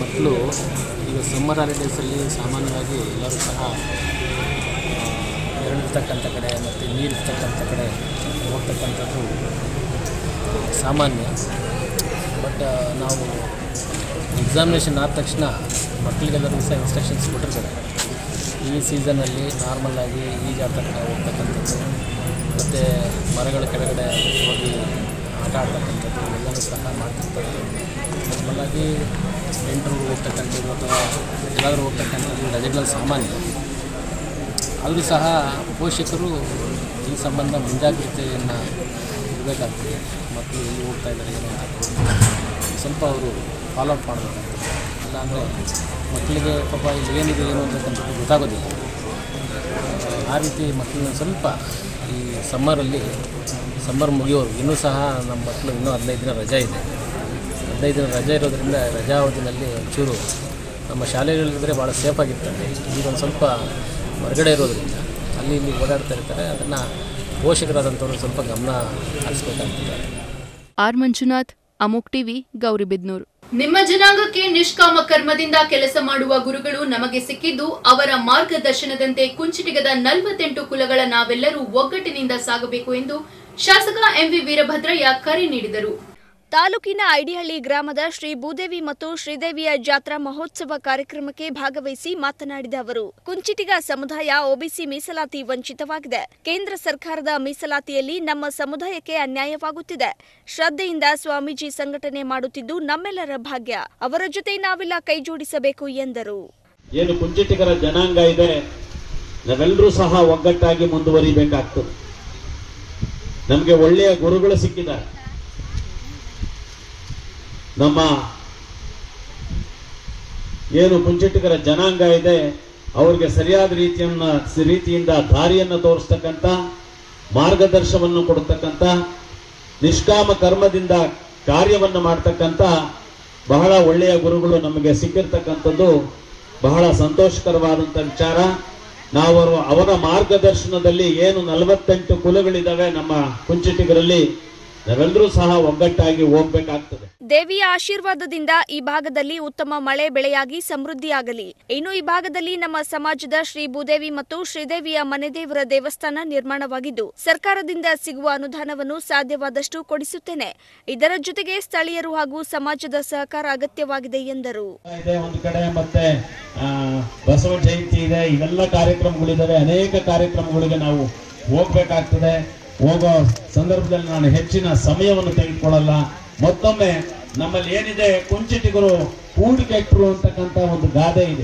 ಮಕ್ಕಳು ಈಗ ಸಮ್ಮರ್ ಹಾಲಿಡೇಸಲ್ಲಿ ಸಾಮಾನ್ಯವಾಗಿ ಎಲ್ಲರೂ ಸಹ ನೆರಳಿರ್ತಕ್ಕಂಥ ಕಡೆ ಮತ್ತು ನೀರಿರ್ತಕ್ಕಂಥ ಕಡೆ ಹೋಗ್ತಕ್ಕಂಥದ್ದು ಸಾಮಾನ್ಯ ಬಟ್ ನಾವು ಎಕ್ಸಾಮಿನೇಷನ್ ಆದ ತಕ್ಷಣ ಮಕ್ಕಳಿಗೆಲ್ಲರಿಗೂ ಸಹ ಇನ್ಸ್ಟ್ರಕ್ಷನ್ಸ್ ಕೊಟ್ಟಿರ್ತಾರೆ ಈ ಸೀಸನಲ್ಲಿ ನಾರ್ಮಲಾಗಿ ಈಜಾಡ್ತ ಕಡೆ ಹೋಗ್ತಕ್ಕಂಥದ್ದು ಮತ್ತು ಮರಗಳ ಕೆಳಗಡೆ ಹೋಗಿ ಆಟ ಆಡ್ತಕ್ಕಂಥದ್ದು ಎಲ್ಲನೂ ಸಹ ಮಾಡ್ತಿರ್ತಾರೆ ನಾರ್ಮಲಾಗಿ ನೆಂಟರು ಹೋಗ್ತಕ್ಕಂಥದ್ದು ಅಥವಾ ಎಲ್ಲಾದರೂ ಹೋಗ್ತಕ್ಕಂಥದ್ದು ರಜೆಗಳಲ್ಲಿ ಸಾಮಾನ್ಯ ಆದರೂ ಸಹ ಪೋಷಕರು ಈ ಸಂಬಂಧ ಮುಂಜಾಗ್ರತೆಯನ್ನು ಇರಬೇಕಾಗ್ತದೆ ಮಕ್ಕಳು ಎಲ್ಲಿ ಹೋಗ್ತಾ ಇದ್ದಾರೆ ಏನು ಅಂತ ಸ್ವಲ್ಪ ಅವರು ಫಾಲೋ ಅಪ್ ಮಾಡಬೇಕಾಗ್ತದೆ ಇಲ್ಲಾಂದರೆ ಮಕ್ಕಳಿಗೆ ಪಾಪ ಇಲ್ಲಿ ಏನಿದೆ ಏನು ಅಂತಕ್ಕಂಥದ್ದು ಗೊತ್ತಾಗೋದಿಲ್ಲ ಆ ರೀತಿ ಮಕ್ಕಳನ್ನ ಸ್ವಲ್ಪ ಈ ಸಮ್ಮರಲ್ಲಿ ಸಮ್ಮರ್ ಮುಗಿಯೋರು ಇನ್ನೂ ಸಹ ನಮ್ಮ ಮಕ್ಕಳು ಇನ್ನೂ ಹದಿನೈದು ದಿನ ರಜೆ ಇದೆ ಹದಿನೈದು ದಿನ ರಜೆ ಇರೋದ್ರಿಂದ ರಜಾವಧಿನಲ್ಲಿ ಒಂಚೂರು ನಮ್ಮ ಶಾಲೆಗಳಿದ್ರೆ ಭಾಳ ಸೇಫಾಗಿರ್ತಾರೆ ಈಗ ಒಂದು ಸ್ವಲ್ಪ ಹೊರಗಡೆ ಇರೋದ್ರಿಂದ ಅಲ್ಲಿ ಇಲ್ಲಿ ಓಡಾಡ್ತಾ ಇರ್ತಾರೆ ಅದನ್ನು ಪೋಷಕರಾದಂಥವ್ರು ಸ್ವಲ್ಪ ಗಮನ ಹರಿಸ್ಬೇಕಾಗ್ತದೆ ಆರ್ ಮಂಜುನಾಥ್ ಅಮೋಕ್ ಟಿವಿ ಗೌರಿಬಿದ್ನೂರು ನಿಮ್ಮ ಜನಾಂಗಕ್ಕೆ ನಿಷ್ಕಾಮ ಕರ್ಮದಿಂದ ಕೆಲಸ ಮಾಡುವ ಗುರುಗಳು ನಮಗೆ ಸಿಕ್ಕಿದ್ದು ಅವರ ಮಾರ್ಗದರ್ಶನದಂತೆ ಕುಂಚಿಟಿಗದ ನಲವತ್ತೆಂಟು ಕುಲಗಳ ನಾವೆಲ್ಲರೂ ಒಗ್ಗಟ್ಟಿನಿಂದ ಸಾಗಬೇಕು ಎಂದು ಶಾಸಕ ಎಂವಿ ವೀರಭದ್ರಯ್ಯ ಕರೆ ನೀಡಿದರು ತಾಲೂಕಿನ ಐಡಿಹಳ್ಳಿ ಗ್ರಾಮದ ಶ್ರೀ ಭೂದೇವಿ ಮತ್ತು ಶ್ರೀದೇವಿಯ ಜಾತ್ರಾ ಮಹೋತ್ಸವ ಕಾರ್ಯಕ್ರಮಕ್ಕೆ ಭಾಗವಹಿಸಿ ಮಾತನಾಡಿದ ಅವರು ಕುಂಚಿಟಿಗ ಸಮುದಾಯ ಒಬಿಸಿ ಮೀಸಲಾತಿ ವಂಚಿತವಾಗಿದೆ ಕೇಂದ್ರ ಸರ್ಕಾರದ ಮೀಸಲಾತಿಯಲ್ಲಿ ನಮ್ಮ ಸಮುದಾಯಕ್ಕೆ ಅನ್ಯಾಯವಾಗುತ್ತಿದೆ ಶ್ರದ್ಧೆಯಿಂದ ಸ್ವಾಮೀಜಿ ಸಂಘಟನೆ ಮಾಡುತ್ತಿದ್ದು ನಮ್ಮೆಲ್ಲರ ಭಾಗ್ಯ ಅವರ ಜೊತೆ ನಾವೆಲ್ಲ ಕೈಜೋಡಿಸಬೇಕು ಎಂದರು ಏನು ಕುಂಚಿಟಿಗರ ಜನಾಂಗ ಇದೆ ನಾವೆಲ್ಲರೂ ಸಹ ಒಗ್ಗಟ್ಟಾಗಿ ಮುಂದುವರಿಬೇಕಾಗ್ತದೆ ನಮಗೆ ಒಳ್ಳೆಯ ಗುರುಗಳು ಸಿಕ್ಕಿದ್ದಾರೆ ನಮ್ಮ ಏನು ಕುಂಚಿಟಿಗರ ಜನಾಂಗ ಇದೆ ಅವ್ರಿಗೆ ಸರಿಯಾದ ರೀತಿಯನ್ನ ರೀತಿಯಿಂದ ದಾರಿಯನ್ನು ತೋರಿಸ್ತಕ್ಕಂಥ ಮಾರ್ಗದರ್ಶನವನ್ನು ಕೊಡ್ತಕ್ಕಂಥ ನಿಷ್ಕಾಮ ಕರ್ಮದಿಂದ ಕಾರ್ಯವನ್ನು ಮಾಡ್ತಕ್ಕಂಥ ಬಹಳ ಒಳ್ಳೆಯ ಗುರುಗಳು ನಮಗೆ ಸಿಕ್ಕಿರ್ತಕ್ಕಂಥದ್ದು ಬಹಳ ಸಂತೋಷಕರವಾದಂಥ ವಿಚಾರ ನಾವು ಅವರ ಮಾರ್ಗದರ್ಶನದಲ್ಲಿ ಏನು ನಲವತ್ತೆಂಟು ಕುಲಗಳಿದ್ದಾವೆ ನಮ್ಮ ಕುಂಚಿಟಿಗರಲ್ಲಿ ನಾವೆಲ್ಲರೂ ಸಹ ಒಗ್ಗಟ್ಟಾಗಿ ಹೋಗ್ಬೇಕಾಗ್ತದೆ ದೇವಿಯ ಆಶೀರ್ವಾದದಿಂದ ಈ ಭಾಗದಲ್ಲಿ ಉತ್ತಮ ಮಳೆ ಬೆಳೆಯಾಗಿ ಸಮೃದ್ಧಿಯಾಗಲಿ ಇನ್ನು ಈ ಭಾಗದಲ್ಲಿ ನಮ್ಮ ಸಮಾಜದ ಶ್ರೀ ಭೂದೇವಿ ಮತ್ತು ಶ್ರೀದೇವಿಯ ಮನೆದೇವರ ದೇವಸ್ಥಾನ ನಿರ್ಮಾಣವಾಗಿದ್ದು ಸರ್ಕಾರದಿಂದ ಸಿಗುವ ಅನುದಾನವನ್ನು ಸಾಧ್ಯವಾದಷ್ಟು ಕೊಡಿಸುತ್ತೇನೆ ಇದರ ಜೊತೆಗೆ ಸ್ಥಳೀಯರು ಹಾಗೂ ಸಮಾಜದ ಸಹಕಾರ ಅಗತ್ಯವಾಗಿದೆ ಎಂದರು ಇದೆ ಒಂದು ಕಡೆ ಮತ್ತೆ ಆ, ಬಸವ ಜಯಂತಿ ಇದೆ ಇವೆಲ್ಲ ಕಾರ್ಯಕ್ರಮಗಳಿದ್ದಾವೆ ಅನೇಕ ಕಾರ್ಯಕ್ರಮಗಳಿಗೆ ನಾವು ಹೋಗ್ಬೇಕಾಗ್ತದೆ ಹೋಗೋ ಸಂದರ್ಭದಲ್ಲಿ ನಾನು ಹೆಚ್ಚಿನ ಸಮಯವನ್ನು ತೆಗೆದುಕೊಳ್ಳಲ್ಲ ಮತ್ತೊಮ್ಮೆ ನಮ್ಮಲ್ಲಿ ಏನಿದೆ ಕುಂಚಿಟಿಗರು ಕೂಡಿ ಕೆಟ್ಟರು ಅಂತಕ್ಕಂಥ ಒಂದು ಗಾದೆ ಇದೆ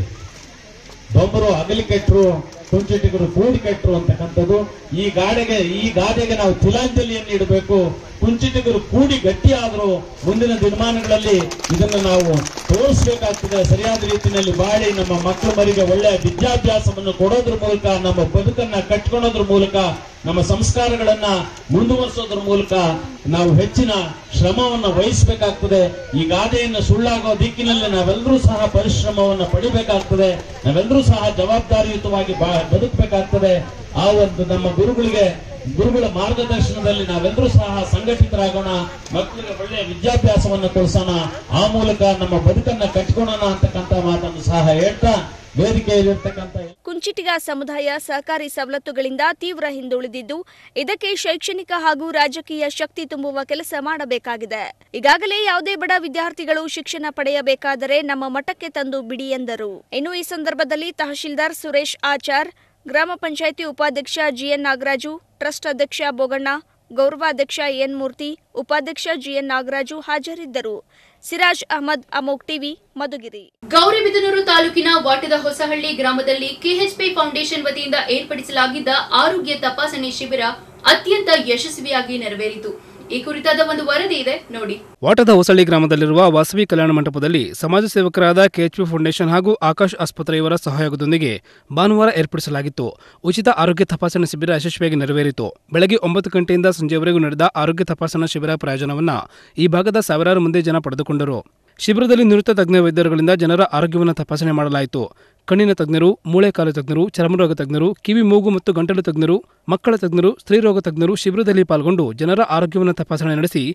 ದೊಂಬರು ಅಗಲಿ ಕೆಟ್ಟರು ಕುಂಚಿಟಿಗರು ಕೂಡಿ ಕೆಟ್ಟರು ಅಂತಕ್ಕಂಥದ್ದು ಈ ಗಾಡೆಗೆ ಈ ಗಾದೆಗೆ ನಾವು ತಿಲಾಂಜಲಿಯನ್ನು ಇಡಬೇಕು ಕುಂಚಿಟಿಗರು ಕೂಡಿ ಗಟ್ಟಿಯಾದರೂ ಮುಂದಿನ ದಿನಮಾನಗಳಲ್ಲಿ ಇದನ್ನು ನಾವು ತೋರಿಸಬೇಕಾಗ್ತದೆ ಸರಿಯಾದ ರೀತಿಯಲ್ಲಿ ಬಾಳಿ ನಮ್ಮ ಮಕ್ಕಳು ಮರಿಗೆ ಒಳ್ಳೆಯ ವಿದ್ಯಾಭ್ಯಾಸವನ್ನು ಕೊಡೋದ್ರ ಮೂಲಕ ನಮ್ಮ ಬದುಕನ್ನ ಕಟ್ಕೊಳೋದ್ರ ಮೂಲಕ ನಮ್ಮ ಸಂಸ್ಕಾರಗಳನ್ನ ಮುಂದುವರಿಸೋದ್ರ ಮೂಲಕ ನಾವು ಹೆಚ್ಚಿನ ಶ್ರಮವನ್ನು ವಹಿಸಬೇಕಾಗ್ತದೆ ಈ ಗಾದೆಯನ್ನು ಸುಳ್ಳಾಗೋ ದಿಕ್ಕಿನಲ್ಲಿ ನಾವೆಲ್ಲರೂ ಸಹ ಪರಿಶ್ರಮವನ್ನು ಪಡಿಬೇಕಾಗ್ತದೆ ನಾವೆಲ್ಲರೂ ಸಹ ಜವಾಬ್ದಾರಿಯುತವಾಗಿ ಬಾ ಬದುಕಬೇಕಾಗ್ತದೆ ಆ ಒಂದು ನಮ್ಮ ಗುರುಗಳಿಗೆ ಗುರುಗಳ ಮಾರ್ಗದರ್ಶನದಲ್ಲಿ ನಾವೆಲ್ಲರೂ ಸಹ ಸಂಘಟಿತರಾಗೋಣ ಮಕ್ಕಳಿಗೆ ಒಳ್ಳೆಯ ವಿದ್ಯಾಭ್ಯಾಸವನ್ನು ಕೊಡಿಸೋಣ ಆ ಮೂಲಕ ನಮ್ಮ ಬದುಕನ್ನ ಕಟ್ಕೊಳ್ಳೋಣ ಅಂತಕ್ಕಂಥ ಮಾತನ್ನು ಸಹ ಹೇಳ್ತಾ ವೇದಿಕೆಯಲ್ಲಿರ್ತಕ್ಕಂಥ ಕುಂಚಿಟಿಗ ಸಮುದಾಯ ಸಹಕಾರಿ ಸವಲತ್ತುಗಳಿಂದ ತೀವ್ರ ಹಿಂದುಳಿದಿದ್ದು ಇದಕ್ಕೆ ಶೈಕ್ಷಣಿಕ ಹಾಗೂ ರಾಜಕೀಯ ಶಕ್ತಿ ತುಂಬುವ ಕೆಲಸ ಮಾಡಬೇಕಾಗಿದೆ ಈಗಾಗಲೇ ಯಾವುದೇ ಬಡ ವಿದ್ಯಾರ್ಥಿಗಳು ಶಿಕ್ಷಣ ಪಡೆಯಬೇಕಾದರೆ ನಮ್ಮ ಮಠಕ್ಕೆ ತಂದು ಬಿಡಿ ಎಂದರು ಇನ್ನು ಈ ಸಂದರ್ಭದಲ್ಲಿ ತಹಶೀಲ್ದಾರ್ ಸುರೇಶ್ ಆಚಾರ್ ಗ್ರಾಮ ಪಂಚಾಯಿತಿ ಉಪಾಧ್ಯಕ್ಷ ಜಿಎನ್ ನಾಗರಾಜು ಟ್ರಸ್ಟ್ ಅಧ್ಯಕ್ಷ ಬೋಗಣ್ಣ ಗೌರವಾಧ್ಯಕ್ಷ ಎನ್ ಮೂರ್ತಿ ಉಪಾಧ್ಯಕ್ಷ ಜಿಎನ್ ನಾಗರಾಜು ಹಾಜರಿದ್ದರು ಸಿರಾಜ್ ಅಹಮದ್ ಅಮೋಕ್ ಟಿವಿ ಮಧುಗಿರಿ ಗೌರಿಬಿದನೂರು ತಾಲೂಕಿನ ವಾಟದ ಹೊಸಹಳ್ಳಿ ಗ್ರಾಮದಲ್ಲಿ ಕೆಎಚ್ಪಿ ಫೌಂಡೇಶನ್ ವತಿಯಿಂದ ಏರ್ಪಡಿಸಲಾಗಿದ್ದ ಆರೋಗ್ಯ ತಪಾಸಣೆ ಶಿಬಿರ ಅತ್ಯಂತ ಯಶಸ್ವಿಯಾಗಿ ನೆರವೇರಿತು ಈ ಕುರಿತಾದ ಒಂದು ವರದಿ ಇದೆ ನೋಡಿ ವಾಟದ ಹೊಸಳ್ಳಿ ಗ್ರಾಮದಲ್ಲಿರುವ ವಾಸವಿ ಕಲ್ಯಾಣ ಮಂಟಪದಲ್ಲಿ ಸಮಾಜ ಸೇವಕರಾದ ಕೆಎಚ್ಪಿ ಫೌಂಡೇಶನ್ ಹಾಗೂ ಆಕಾಶ್ ಆಸ್ಪತ್ರೆ ಇವರ ಸಹಯೋಗದೊಂದಿಗೆ ಭಾನುವಾರ ಏರ್ಪಡಿಸಲಾಗಿತ್ತು ಉಚಿತ ಆರೋಗ್ಯ ತಪಾಸಣಾ ಶಿಬಿರ ಯಶಸ್ವಿಯಾಗಿ ನೆರವೇರಿತು ಬೆಳಗ್ಗೆ ಒಂಬತ್ತು ಗಂಟೆಯಿಂದ ಸಂಜೆವರೆಗೂ ನಡೆದ ಆರೋಗ್ಯ ತಪಾಸಣಾ ಶಿಬಿರ ಪ್ರಯೋಜನವನ್ನ ಈ ಭಾಗದ ಸಾವಿರಾರು ಮಂದಿ ಜನ ಪಡೆದುಕೊಂಡರು ಶಿಬಿರದಲ್ಲಿ ನಿವೃತ್ತ ತಜ್ಞ ವೈದ್ಯರುಗಳಿಂದ ಜನರ ಆರೋಗ್ಯವನ್ನು ತಪಾಸಣೆ ಮಾಡಲಾಯಿತು ಕಣ್ಣಿನ ತಜ್ಞರು ಮೂಳೆಕಾಲು ತಜ್ಞರು ಚರ್ಮರೋಗ ತಜ್ಞರು ಕಿವಿ ಮೂಗು ಮತ್ತು ಗಂಟಲು ತಜ್ಞರು ಮಕ್ಕಳ ತಜ್ಞರು ಸ್ತ್ರೀರೋಗ ತಜ್ಞರು ಶಿಬಿರದಲ್ಲಿ ಪಾಲ್ಗೊಂಡು ಜನರ ಆರೋಗ್ಯವನ್ನು ತಪಾಸಣೆ ನಡೆಸಿ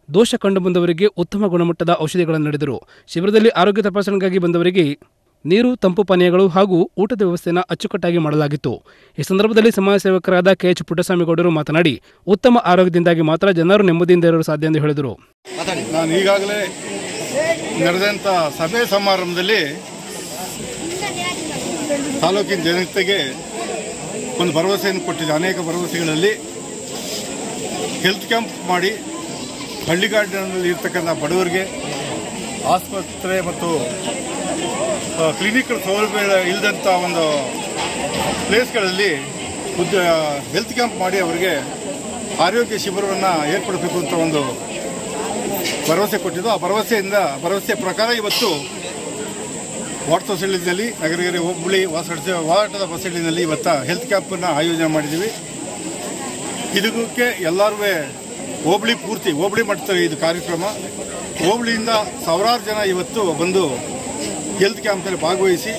ದೋಷ ಕಂಡುಬಂದವರಿಗೆ ಉತ್ತಮ ಗುಣಮಟ್ಟದ ಔಷಧಿಗಳನ್ನು ನೀಡಿದರು ಶಿಬಿರದಲ್ಲಿ ಆರೋಗ್ಯ ತಪಾಸಣೆಗಾಗಿ ಬಂದವರಿಗೆ ನೀರು ತಂಪು ಪಾನೀಯಗಳು ಹಾಗೂ ಊಟದ ವ್ಯವಸ್ಥೆಯನ್ನು ಅಚ್ಚುಕಟ್ಟಾಗಿ ಮಾಡಲಾಗಿತ್ತು ಈ ಸಂದರ್ಭದಲ್ಲಿ ಸಮಾಜ ಸೇವಕರಾದ ಕೆಎಚ್ ಪುಟ್ಟಸ್ವಾಮಿಗೌಡರು ಮಾತನಾಡಿ ಉತ್ತಮ ಆರೋಗ್ಯದಿಂದಾಗಿ ಮಾತ್ರ ಜನರು ನೆಮ್ಮದಿಯಿಂದ ಇರಲು ಸಾಧ್ಯ ಎಂದು ಹೇಳಿದರು ನಾನು ಈಗಾಗಲೇ ನಡೆದಂಥ ಸಭೆ ಸಮಾರಂಭದಲ್ಲಿ ತಾಲೂಕಿನ ಜನತೆಗೆ ಒಂದು ಭರವಸೆಯನ್ನು ಕೊಟ್ಟಿದೆ ಅನೇಕ ಭರವಸೆಗಳಲ್ಲಿ ಹೆಲ್ತ್ ಕ್ಯಾಂಪ್ ಮಾಡಿ ಹಳ್ಳಿಗಾಡಿನಲ್ಲಿ ಇರ್ತಕ್ಕಂಥ ಬಡವರಿಗೆ ಆಸ್ಪತ್ರೆ ಮತ್ತು ಕ್ಲಿನಿಕ್ಗಳ ಸೌಲಭ್ಯ ಇಲ್ಲದಂಥ ಒಂದು ಪ್ಲೇಸ್ಗಳಲ್ಲಿ ಉದ್ದ ಹೆಲ್ತ್ ಕ್ಯಾಂಪ್ ಮಾಡಿ ಅವರಿಗೆ ಆರೋಗ್ಯ ಶಿಬಿರವನ್ನು ಏರ್ಪಡಿಸಬೇಕು ಅಂತ ಒಂದು ಭರವಸೆ ಕೊಟ್ಟಿದ್ದು ಆ ಭರವಸೆಯಿಂದ ಭರವಸೆ ಪ್ರಕಾರ ಇವತ್ತು ವಾರ್ಡ್ ಸೊಸೈಟಿನಲ್ಲಿ ನಗರಗೆರೆ ಹೋಬಳಿ ವಾಸಡಿಸ ವಾರ್ಡದ ಸೊಸೈಟಿನಲ್ಲಿ ಇವತ್ತು ಹೆಲ್ತ್ ಕ್ಯಾಂಪನ್ನು ಆಯೋಜನೆ ಮಾಡಿದ್ದೀವಿ ಇದಕ್ಕೆ ಎಲ್ಲರೂ ಹೋಬಳಿ ಪೂರ್ತಿ ಹೋಬಳಿ ಮಟ್ಟದಲ್ಲಿ ಇದು ಕಾರ್ಯಕ್ರಮ ಹೋಬಳಿಯಿಂದ ಸಾವಿರಾರು ಜನ ಇವತ್ತು ಬಂದು ಹೆಲ್ತ್ ಕ್ಯಾಂಪಲ್ಲಿ ಭಾಗವಹಿಸಿ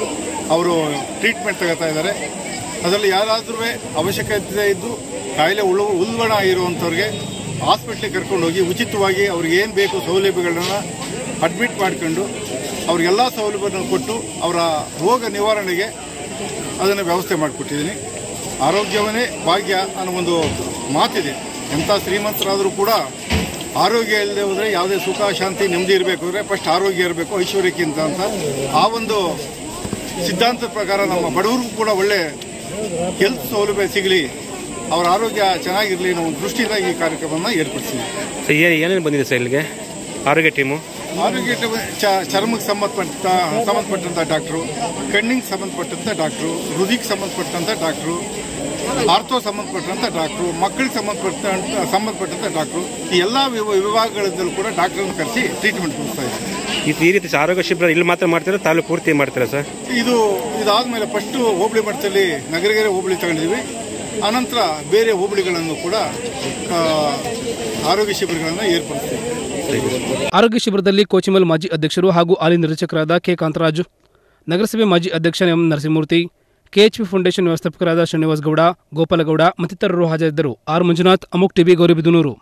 ಅವರು ಟ್ರೀಟ್ಮೆಂಟ್ ತಗೋತಾ ಇದ್ದಾರೆ ಅದರಲ್ಲಿ ಯಾರಾದರೂ ಅವಶ್ಯಕತೆ ಇದ್ದು ಕಾಯಿಲೆ ಉಳು ಉಲ್ಬಣ ಇರುವಂಥವ್ರಿಗೆ ಹಾಸ್ಪಿಟ್ಲಿಗೆ ಕರ್ಕೊಂಡು ಹೋಗಿ ಉಚಿತವಾಗಿ ಅವ್ರಿಗೆ ಏನು ಬೇಕು ಸೌಲಭ್ಯಗಳನ್ನ ಅಡ್ಮಿಟ್ ಮಾಡ್ಕೊಂಡು ಅವ್ರಿಗೆಲ್ಲ ಸೌಲಭ್ಯವನ್ನು ಕೊಟ್ಟು ಅವರ ರೋಗ ನಿವಾರಣೆಗೆ ಅದನ್ನು ವ್ಯವಸ್ಥೆ ಮಾಡಿಕೊಟ್ಟಿದ್ದೀನಿ ಆರೋಗ್ಯವನ್ನೇ ಭಾಗ್ಯ ಅನ್ನೋ ಒಂದು ಮಾತಿದೆ ಎಂಥ ಶ್ರೀಮಂತರಾದರೂ ಕೂಡ ಆರೋಗ್ಯ ಇಲ್ಲದೆ ಹೋದರೆ ಯಾವುದೇ ಸುಖ ಶಾಂತಿ ನೆಮ್ಮದಿ ಇರಬೇಕು ಅಂದರೆ ಫಸ್ಟ್ ಆರೋಗ್ಯ ಇರಬೇಕು ಐಶ್ವರ್ಯಕ್ಕಿಂತ ಅಂತ ಆ ಒಂದು ಸಿದ್ಧಾಂತದ ಪ್ರಕಾರ ನಮ್ಮ ಬಡವರಿಗೂ ಕೂಡ ಒಳ್ಳೆ ಹೆಲ್ತ್ ಸೌಲಭ್ಯ ಸಿಗಲಿ ಅವರ ಆರೋಗ್ಯ ಚೆನ್ನಾಗಿರಲಿ ಅನ್ನೋ ಒಂದು ದೃಷ್ಟಿಯಿಂದ ಈ ಕಾರ್ಯಕ್ರಮವನ್ನು ಏರ್ಪಡಿಸಿದ್ದೀವಿ ಏನೇನು ಬಂದಿದೆ ಸರ್ ಇಲ್ಲಿಗೆ ಆರೋಗ್ಯ ಟೀಮು ಆರೋಗ್ಯ ಟ- ಚ- ಚರ್ಮಕ್ಕೆ ಸಂಬಂಧಪಟ್ಟ ಸಂಬಂಧಪಟ್ಟಂತ ಡಾಕ್ಟ್ರು ಕಣ್ಣಿಗೆ ಸಂಬಂಧಪಟ್ಟಂತ ಡಾಕ್ಟ್ರು ಹೃದಯಕ್ಕೆ ಸಂಬಂಧಪಟ್ಟಂತ ಡಾಕ್ಟ್ರು ಆರ್ಥೋ ಸಂಬಂಧಪಟ್ಟಂತ ಡಾಕ್ಟ್ರು ಮಕ್ಕಳಿಗೆ ಸಂಬಂಧಪಟ್ಟಂತ ಸಂಬಂಧಪಟ್ಟಂತ ಡಾಕ್ಟ್ರು ಈ ಎಲ್ಲ ವಿಭ- ವಿಭಾಗಗಳಲ್ಲೂ ಕೂಡ ಡಾಕ್ಟ್ರನ್ನು ಕರೆಸಿ ಟ್ರೀಟ್ಮೆಂಟ್ ಕೊಡ್ತಾ ಇದ್ದಾರೆ ಈ- ಈ ರೀತಿ ಆರೋಗ್ಯ ಶಿಬಿರ ಇಲ್ಲಿ ಮಾತ್ರ ಮಾಡ್ತೀರಾ ತಾಲೂಕು ಪೂರ್ತಿ ಮಾಡ್ತೀರಾ ಸರ್ ಇದು ಇದಾದ್ಮೇಲೆ ಫಸ್ಟ್ ಹೋಬಳಿ ಮಟ್ಟದಲ್ಲಿ ನಗರಗೆರೆ ಹೋಬಳಿ ತಗೊಂಡಿದ್ವಿ ಆನಂತರ ಬೇರೆ ಹೋಬಳಿಗಳನ್ನು ಕೂಡ ಆ, ಆರೋಗ್ಯ ಶಿಬಿರಗಳನ್ನು ಏರ್ಪಡಿಸ್ತೀವಿ ಆರೋಗ್ಯ ಶಿಬಿರದಲ್ಲಿ ಕೋಚಿಮಲ್ ಮಾಜಿ ಅಧ್ಯಕ್ಷರು ಹಾಗೂ ಹಾಲಿ ನಿರ್ದೇಶಕರಾದ ಕೆ ಕಾಂತರಾಜು ನಗರಸಭೆ ಮಾಜಿ ಅಧ್ಯಕ್ಷ ಎಂ ನರಸಿಂಹಮೂರ್ತಿ ಕೆಎಚ್ಪಿ ಫೌಂಡೇಶನ್ ವ್ಯವಸ್ಥಾಪಕರಾದ ಶ್ರೀನಿವಾಸ್ ಗೌಡ ಗೋಪಾಲಗೌಡ ಮತ್ತಿತರರು ಹಾಜರಿದ್ದರು ಆರ್ ಮಂಜುನಾಥ್ ಅಮುಕ್ ಟಿವಿ ಗೌರಿಬಿದನೂರು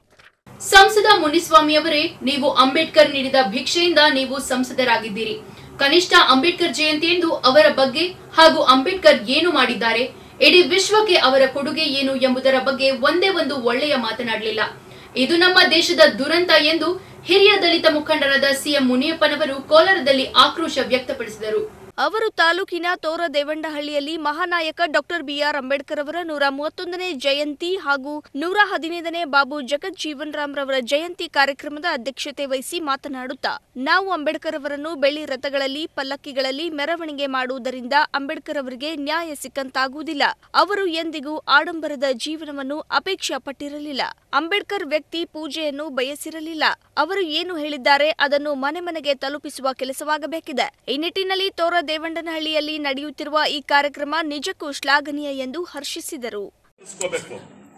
ಸಂಸದ ಮುನಿಸ್ವಾಮಿಯವರೇ ನೀವು ಅಂಬೇಡ್ಕರ್ ನೀಡಿದ ಭಿಕ್ಷೆಯಿಂದ ನೀವು ಸಂಸದರಾಗಿದ್ದೀರಿ ಕನಿಷ್ಠ ಅಂಬೇಡ್ಕರ್ ಜಯಂತಿಯೆಂದು ಅವರ ಬಗ್ಗೆ ಹಾಗೂ ಅಂಬೇಡ್ಕರ್ ಏನು ಮಾಡಿದ್ದಾರೆ ಇಡೀ ವಿಶ್ವಕ್ಕೆ ಅವರ ಕೊಡುಗೆ ಏನು ಎಂಬುದರ ಬಗ್ಗೆ ಒಂದೇ ಒಂದು ಒಳ್ಳೆಯ ಮಾತನಾಡಲಿಲ್ಲ ಇದು ನಮ್ಮ ದೇಶದ ದುರಂತ ಎಂದು ಹಿರಿಯ ದಲಿತ ಮುಖಂಡರಾದ ಸಿಎಂ ಮುನಿಯಪ್ಪನವರು ಕೋಲಾರದಲ್ಲಿ ಆಕ್ರೋಶ ವ್ಯಕ್ತಪಡಿಸಿದರು ಅವರು ತಾಲೂಕಿನ ತೋರ ದೇವಂಡಹಳ್ಳಿಯಲ್ಲಿ ಮಹಾನಾಯಕ ಡಾಕ್ಟರ್ ಬಿಆರ್ ಅಂಬೇಡ್ಕರ್ ಅವರ ನೂರ ಮೂವತ್ತೊಂದನೇ ಜಯಂತಿ ಹಾಗೂ ನೂರ ಹದಿನೈದನೇ ಬಾಬು ಜಗತ್ ಜೀವನ್ ರಾಮ್ ರವರ ಜಯಂತಿ ಕಾರ್ಯಕ್ರಮದ ಅಧ್ಯಕ್ಷತೆ ವಹಿಸಿ ಮಾತನಾಡುತ್ತಾ ನಾವು ಅಂಬೇಡ್ಕರ್ ಅವರನ್ನು ಬೆಳ್ಳಿ ರಥಗಳಲ್ಲಿ ಪಲ್ಲಕ್ಕಿಗಳಲ್ಲಿ ಮೆರವಣಿಗೆ ಮಾಡುವುದರಿಂದ ಅಂಬೇಡ್ಕರ್ ಅವರಿಗೆ ನ್ಯಾಯ ಸಿಕ್ಕಂತಾಗುವುದಿಲ್ಲ ಅವರು ಎಂದಿಗೂ ಆಡಂಬರದ ಜೀವನವನ್ನು ಅಪೇಕ್ಷೆ ಪಟ್ಟಿರಲಿಲ್ಲ ಅಂಬೇಡ್ಕರ್ ವ್ಯಕ್ತಿ ಪೂಜೆಯನ್ನು ಬಯಸಿರಲಿಲ್ಲ ಅವರು ಏನು ಹೇಳಿದ್ದಾರೆ ಅದನ್ನು ಮನೆ ಮನೆಗೆ ತಲುಪಿಸುವ ಕೆಲಸವಾಗಬೇಕಿದೆ ಈ ನಿಟ್ಟಿನಲ್ಲಿ ತೋರ ದೇವಂಡನಹಳ್ಳಿಯಲ್ಲಿ ನಡೆಯುತ್ತಿರುವ ಈ ಕಾರ್ಯಕ್ರಮ ನಿಜಕ್ಕೂ ಶ್ಲಾಘನೀಯ ಎಂದು ಹರ್ಷಿಸಿದರು ಇಸ್ಕೋಬೇಕು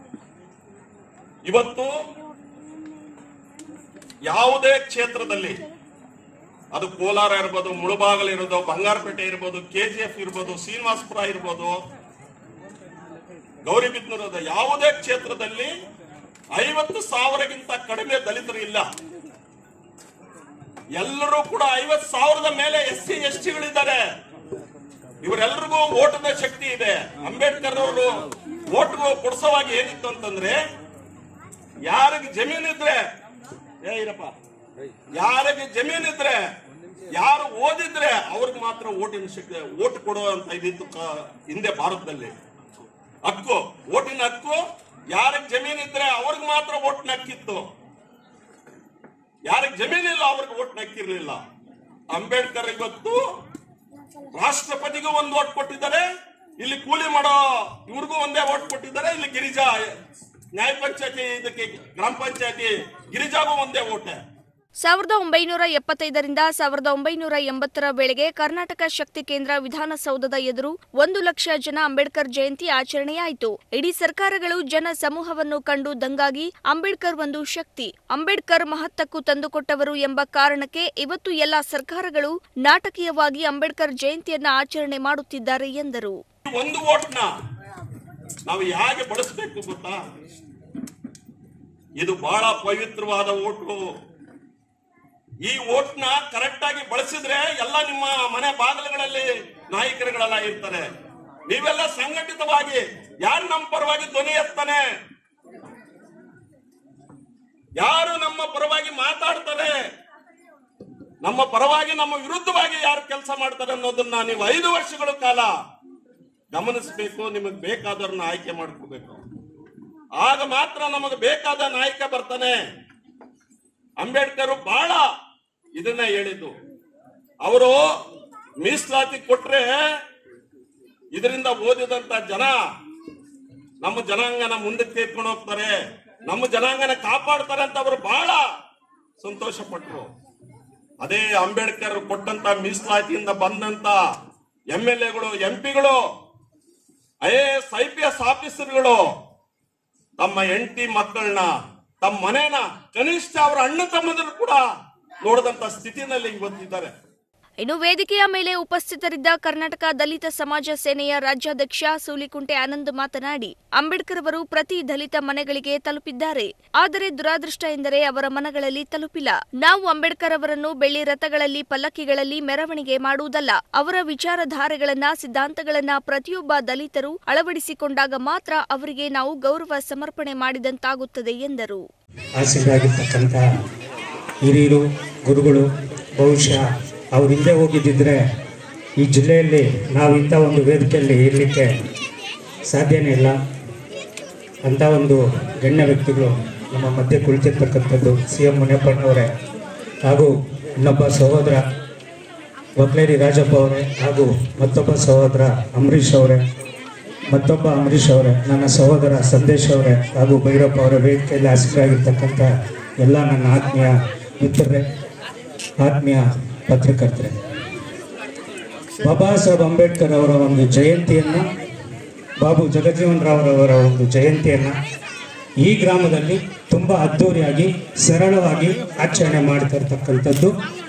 ಇವತ್ತು ಯಾವುದೇ ಕ್ಷೇತ್ರದಲ್ಲಿ ಅದು ಕೋಲಾರ ಇರ್ಬೋದು ಮುಳಬಾಗಲ್ ಇರ್ಬೋದು ಬಂಗಾರಪೇಟೆ ಇರ್ಬೋದು ಕೆಜಿಎಫ್ ಇರ್ಬೋದು ಶ್ರೀನಿವಾಸಪುರ ಇರ್ಬೋದು ಗೌರಿಬಿದ್ನೂರದ ಯಾವುದೇ ಕ್ಷೇತ್ರದಲ್ಲಿ ಐವತ್ತು ಸಾವಿರಕ್ಕಿಂತ ಕಡಿಮೆ ದಲಿತರು ಇಲ್ಲ ಎಲ್ಲರೂ ಕೂಡ ಐವತ್ತು ಸಾವಿರದ ಮೇಲೆ ಎಸ್ ಸಿ ಎಸ್ ಟಿಗಳಿದ್ದಾರೆ ಇವರೆಲ್ಲರಿಗೂ ಓಟದ ಶಕ್ತಿ ಇದೆ ಅಂಬೇಡ್ಕರ್ ಅವರು ಓಟ್ ಕೊಡ್ಸೋವಾಗಿ ಏನಿತ್ತು ಅಂತಂದ್ರೆ ಯಾರಿಗೆ ಜಮೀನು ಇದ್ರೆ ಏ ಇರಪ್ಪ ಯಾರಿಗೆ ಜಮೀನು ಇದ್ರೆ ಯಾರು ಓದಿದ್ರೆ ಅವ್ರಿಗೆ ಮಾತ್ರ ಓಟಿನ ಶಕ್ತಿ ಓಟ್ ಕೊಡುವಂತ ಇದಿತ್ತು ಕ- ಹಿಂದೆ ಭಾರತದಲ್ಲಿ ಹಕ್ಕು ಓಟಿನ ಹಕ್ಕು ಯಾರಿಗೆ ಜಮೀನು ಇದ್ರೆ ಅವ್ರಿಗೆ ಮಾತ್ರ ಓಟ್ ಹಕ್ಕಿತ್ತು ಯಾರಿಗೆ ಜಮೀನಿಲ್ಲ ಅವ್ರಿಗೆ ಓಟ್ ಹಕ್ಕಿರ್ಲಿಲ್ಲ ಅಂಬೇಡ್ಕರ್ ಇವತ್ತು ರಾಷ್ಟ್ರಪತಿಗೂ ಒಂದು ಓಟ್ ಕೊಟ್ಟಿದ್ದಾರೆ ಇಲ್ಲಿ ಕೂಲಿ ಮಾಡೋ ಇವ್ರಿಗೂ ಒಂದೇ ಓಟ್ ಕೊಟ್ಟಿದ್ದಾರೆ ಇಲ್ಲಿ ಗಿರಿಜಾ ನ್ಯಾಯ ಪಂಚಾಯತಿ ಇದಕ್ಕೆ ಗ್ರಾಮ ಪಂಚಾಯತಿ ಗಿರಿಜಾಗೂ ಒಂದೇ ಓಟ್ ಸಾವಿರದ ಒಂಬೈನೂರ ಎಪ್ಪತ್ತೈದರಿಂದ ಸಾವಿರದ ಒಂಬೈನೂರ ಎಂಬತ್ತರ ವೇಳೆಗೆ ಕರ್ನಾಟಕ ಶಕ್ತಿ ಕೇಂದ್ರ ವಿಧಾನಸೌಧದ ಎದುರು ಒಂದು ಲಕ್ಷ ಜನ ಅಂಬೇಡ್ಕರ್ ಜಯಂತಿ ಆಚರಣೆಯಾಯಿತು ಇಡೀ ಸರ್ಕಾರಗಳು ಜನ ಸಮೂಹವನ್ನು ಕಂಡು ದಂಗಾಗಿ ಅಂಬೇಡ್ಕರ್ ಒಂದು ಶಕ್ತಿ ಅಂಬೇಡ್ಕರ್ ಮಹತ್ತಕ್ಕು ತಂದುಕೊಟ್ಟವರು ಎಂಬ ಕಾರಣಕ್ಕೆ ಇವತ್ತು ಎಲ್ಲ ಸರ್ಕಾರಗಳು ನಾಟಕೀಯವಾಗಿ ಅಂಬೇಡ್ಕರ್ ಜಯಂತಿಯನ್ನ ಆಚರಣೆ ಮಾಡುತ್ತಿದ್ದಾರೆ ಎಂದರು ಒಂದು ಓಟ್ನ ನಾವು ಹೇಗೆ ಬಳಸಬೇಕು ಗೊತ್ತಾ ಇದು ಬಹಳ ಪವಿತ್ರವಾದ ಓಟು ಈ ಓಟ್ನ ಕರೆಕ್ಟ್ ಆಗಿ ಬಳಸಿದ್ರೆ ಎಲ್ಲ ನಿಮ್ಮ ಮನೆ ಬಾಗಿಲುಗಳಲ್ಲಿ ನಾಯಕರುಗಳೆಲ್ಲ ಇರ್ತಾರೆ ನೀವೆಲ್ಲ ಸಂಘಟಿತವಾಗಿ ಯಾರು ನಮ್ಮ ಪರವಾಗಿ ಧ್ವನಿ ಎತ್ತಾನೆ ಯಾರು ನಮ್ಮ ಪರವಾಗಿ ಮಾತಾಡ್ತಾರೆ ನಮ್ಮ ಪರವಾಗಿ ನಮ್ಮ ವಿರುದ್ಧವಾಗಿ ಯಾರು ಕೆಲಸ ಮಾಡ್ತಾರೆ ಅನ್ನೋದನ್ನ ನೀವು ಐದು ವರ್ಷಗಳ ಕಾಲ ಗಮನಿಸಬೇಕು ನಿಮಗೆ ಬೇಕಾದವ್ರನ್ನ ಆಯ್ಕೆ ಮಾಡ್ಕೋಬೇಕು ಆಗ ಮಾತ್ರ ನಮಗೆ ಬೇಕಾದ ನಾಯಕ ಬರ್ತಾನೆ ಅಂಬೇಡ್ಕರ್ ಬಹಳ ಇದನ್ನ ಹೇಳಿದ್ದು ಅವರು ಮೀಸಲಾತಿ ಕೊಟ್ರೆ ಇದರಿಂದ ಓದಿದಂತ ಜನ ನಮ್ಮ ಜನಾಂಗನ ಮುಂದಕ್ಕೆ ಎತ್ಕೊಂಡು ಹೋಗ್ತಾರೆ ನಮ್ಮ ಜನಾಂಗನ ಕಾಪಾಡ್ತಾರೆ ಅಂತ ಅವರು ಬಹಳ ಸಂತೋಷ ಪಟ್ರು ಅದೇ ಅಂಬೇಡ್ಕರ್ ಕೊಟ್ಟಂತ ಮೀಸಲಾತಿಯಿಂದ ಬಂದಂತ ಎಂ ಎಲ್ ಎಗಳು ಎಂ ಪಿಗಳು I A S I P S ಆಫೀಸರ್ಗಳು ತಮ್ಮ ಹೆಂಡತಿ ಮಕ್ಕಳನ್ನ ತಮ್ಮ ಮನೇನ ಕನಿಷ್ಠ ಅವರ ಅಣ್ಣ ತಮ್ಮದ್ರು ಕೂಡ ನೋಡದಂತ ಸ್ಥಿತಿನಲ್ಲಿ ಇವತ್ತಿದ್ದಾರೆ ಇನ್ನು ವೇದಿಕೆಯ ಮೇಲೆ ಉಪಸ್ಥಿತರಿದ್ದ ಕರ್ನಾಟಕ ದಲಿತ ಸಮಾಜ ಸೇನೆಯ ರಾಜ್ಯಾಧ್ಯಕ್ಷ ಸೂಲಿಕುಂಟೆ ಆನಂದ್ ಮಾತನಾಡಿ ಅಂಬೇಡ್ಕರ್ ಅವರು ಪ್ರತಿ ದಲಿತ ಮನೆಗಳಿಗೆ ತಲುಪಿದ್ದಾರೆ ಆದರೆ ದುರಾದೃಷ್ಟ ಎಂದರೆ ಅವರ ಮನಗಳಲ್ಲಿ ತಲುಪಿಲ್ಲ ನಾವು ಅಂಬೇಡ್ಕರ್ ಅವರನ್ನು ಬೆಳ್ಳಿ ರಥಗಳಲ್ಲಿ ಪಲ್ಲಕ್ಕಿಗಳಲ್ಲಿ ಮೆರವಣಿಗೆ ಮಾಡುವುದಲ್ಲ ಅವರ ವಿಚಾರಧಾರೆಗಳನ್ನ ಸಿದ್ಧಾಂತಗಳನ್ನ ಪ್ರತಿಯೊಬ್ಬ ದಲಿತರು ಅಳವಡಿಸಿಕೊಂಡಾಗ ಮಾತ್ರ ಅವರಿಗೆ ನಾವು ಗೌರವ ಸಮರ್ಪಣೆ ಮಾಡಿದಂತಾಗುತ್ತದೆ ಎಂದರು ಆಸೆಗಾಗಿರ್ತಕ್ಕಂಥ ಹಿರಿಯರು ಗುರುಗಳು ಬಹುಶಃ ಅವ್ರು ಹಿಂದೆ ಹೋಗಿದ್ದಿದ್ರೆ ಈ ಜಿಲ್ಲೆಯಲ್ಲಿ ನಾವು ಇಂಥ ಒಂದು ವೇದಿಕೆಯಲ್ಲಿ ಇರಲಿಕ್ಕೆ ಸಾಧ್ಯನೇ ಇಲ್ಲ ಅಂಥ ಒಂದು ಗಣ್ಯ ವ್ಯಕ್ತಿಗಳು ನಮ್ಮ ಮಧ್ಯೆ ಕುಳಿತಿರ್ತಕ್ಕಂಥದ್ದು ಸಿ ಎಂ ಮುನಿಯಪ್ಪನವರೇ ಹಾಗೂ ಇನ್ನೊಬ್ಬ ಸಹೋದರ ಒಕ್ಲೇರಿ ರಾಜಪ್ಪ ಅವರೇ ಹಾಗೂ ಮತ್ತೊಬ್ಬ ಸಹೋದರ ಅಂಬರೀಷ್ ಅವರೇ ಮತ್ತೊಬ್ಬ ಅಂಬರೀಷ್ ಅವರೇ ನನ್ನ ಸಹೋದರ ಸಂದೇಶ್ ಅವರೇ ಹಾಗೂ ಭೈರಪ್ಪ ಅವರ ವೇದಿಕೆಯಲ್ಲಿ ಆಸಕ್ತರಾಗಿರ್ತಕ್ಕಂಥ ಎಲ್ಲ ನನ್ನ ಆತ್ಮೀಯ ಮಿತ್ರರೇ ಆತ್ಮೀಯ ಪತ್ರಕರ್ತರೆ ಬಾಬಾ ಸಾಹೇಬ್ ಅಂಬೇಡ್ಕರ್ ಅವರ ಒಂದು ಜಯಂತಿಯನ್ನು ಬಾಬು ಜಗಜೀವನ್ ರಾವ್ ಅವರ ಒಂದು ಜಯಂತಿಯನ್ನು ಈ ಗ್ರಾಮದಲ್ಲಿ ತುಂಬ ಅದ್ಧೂರಿಯಾಗಿ ಸರಳವಾಗಿ ಆಚರಣೆ ಮಾಡ್ತಾ ಇರ್ತಕ್ಕಂಥದ್ದು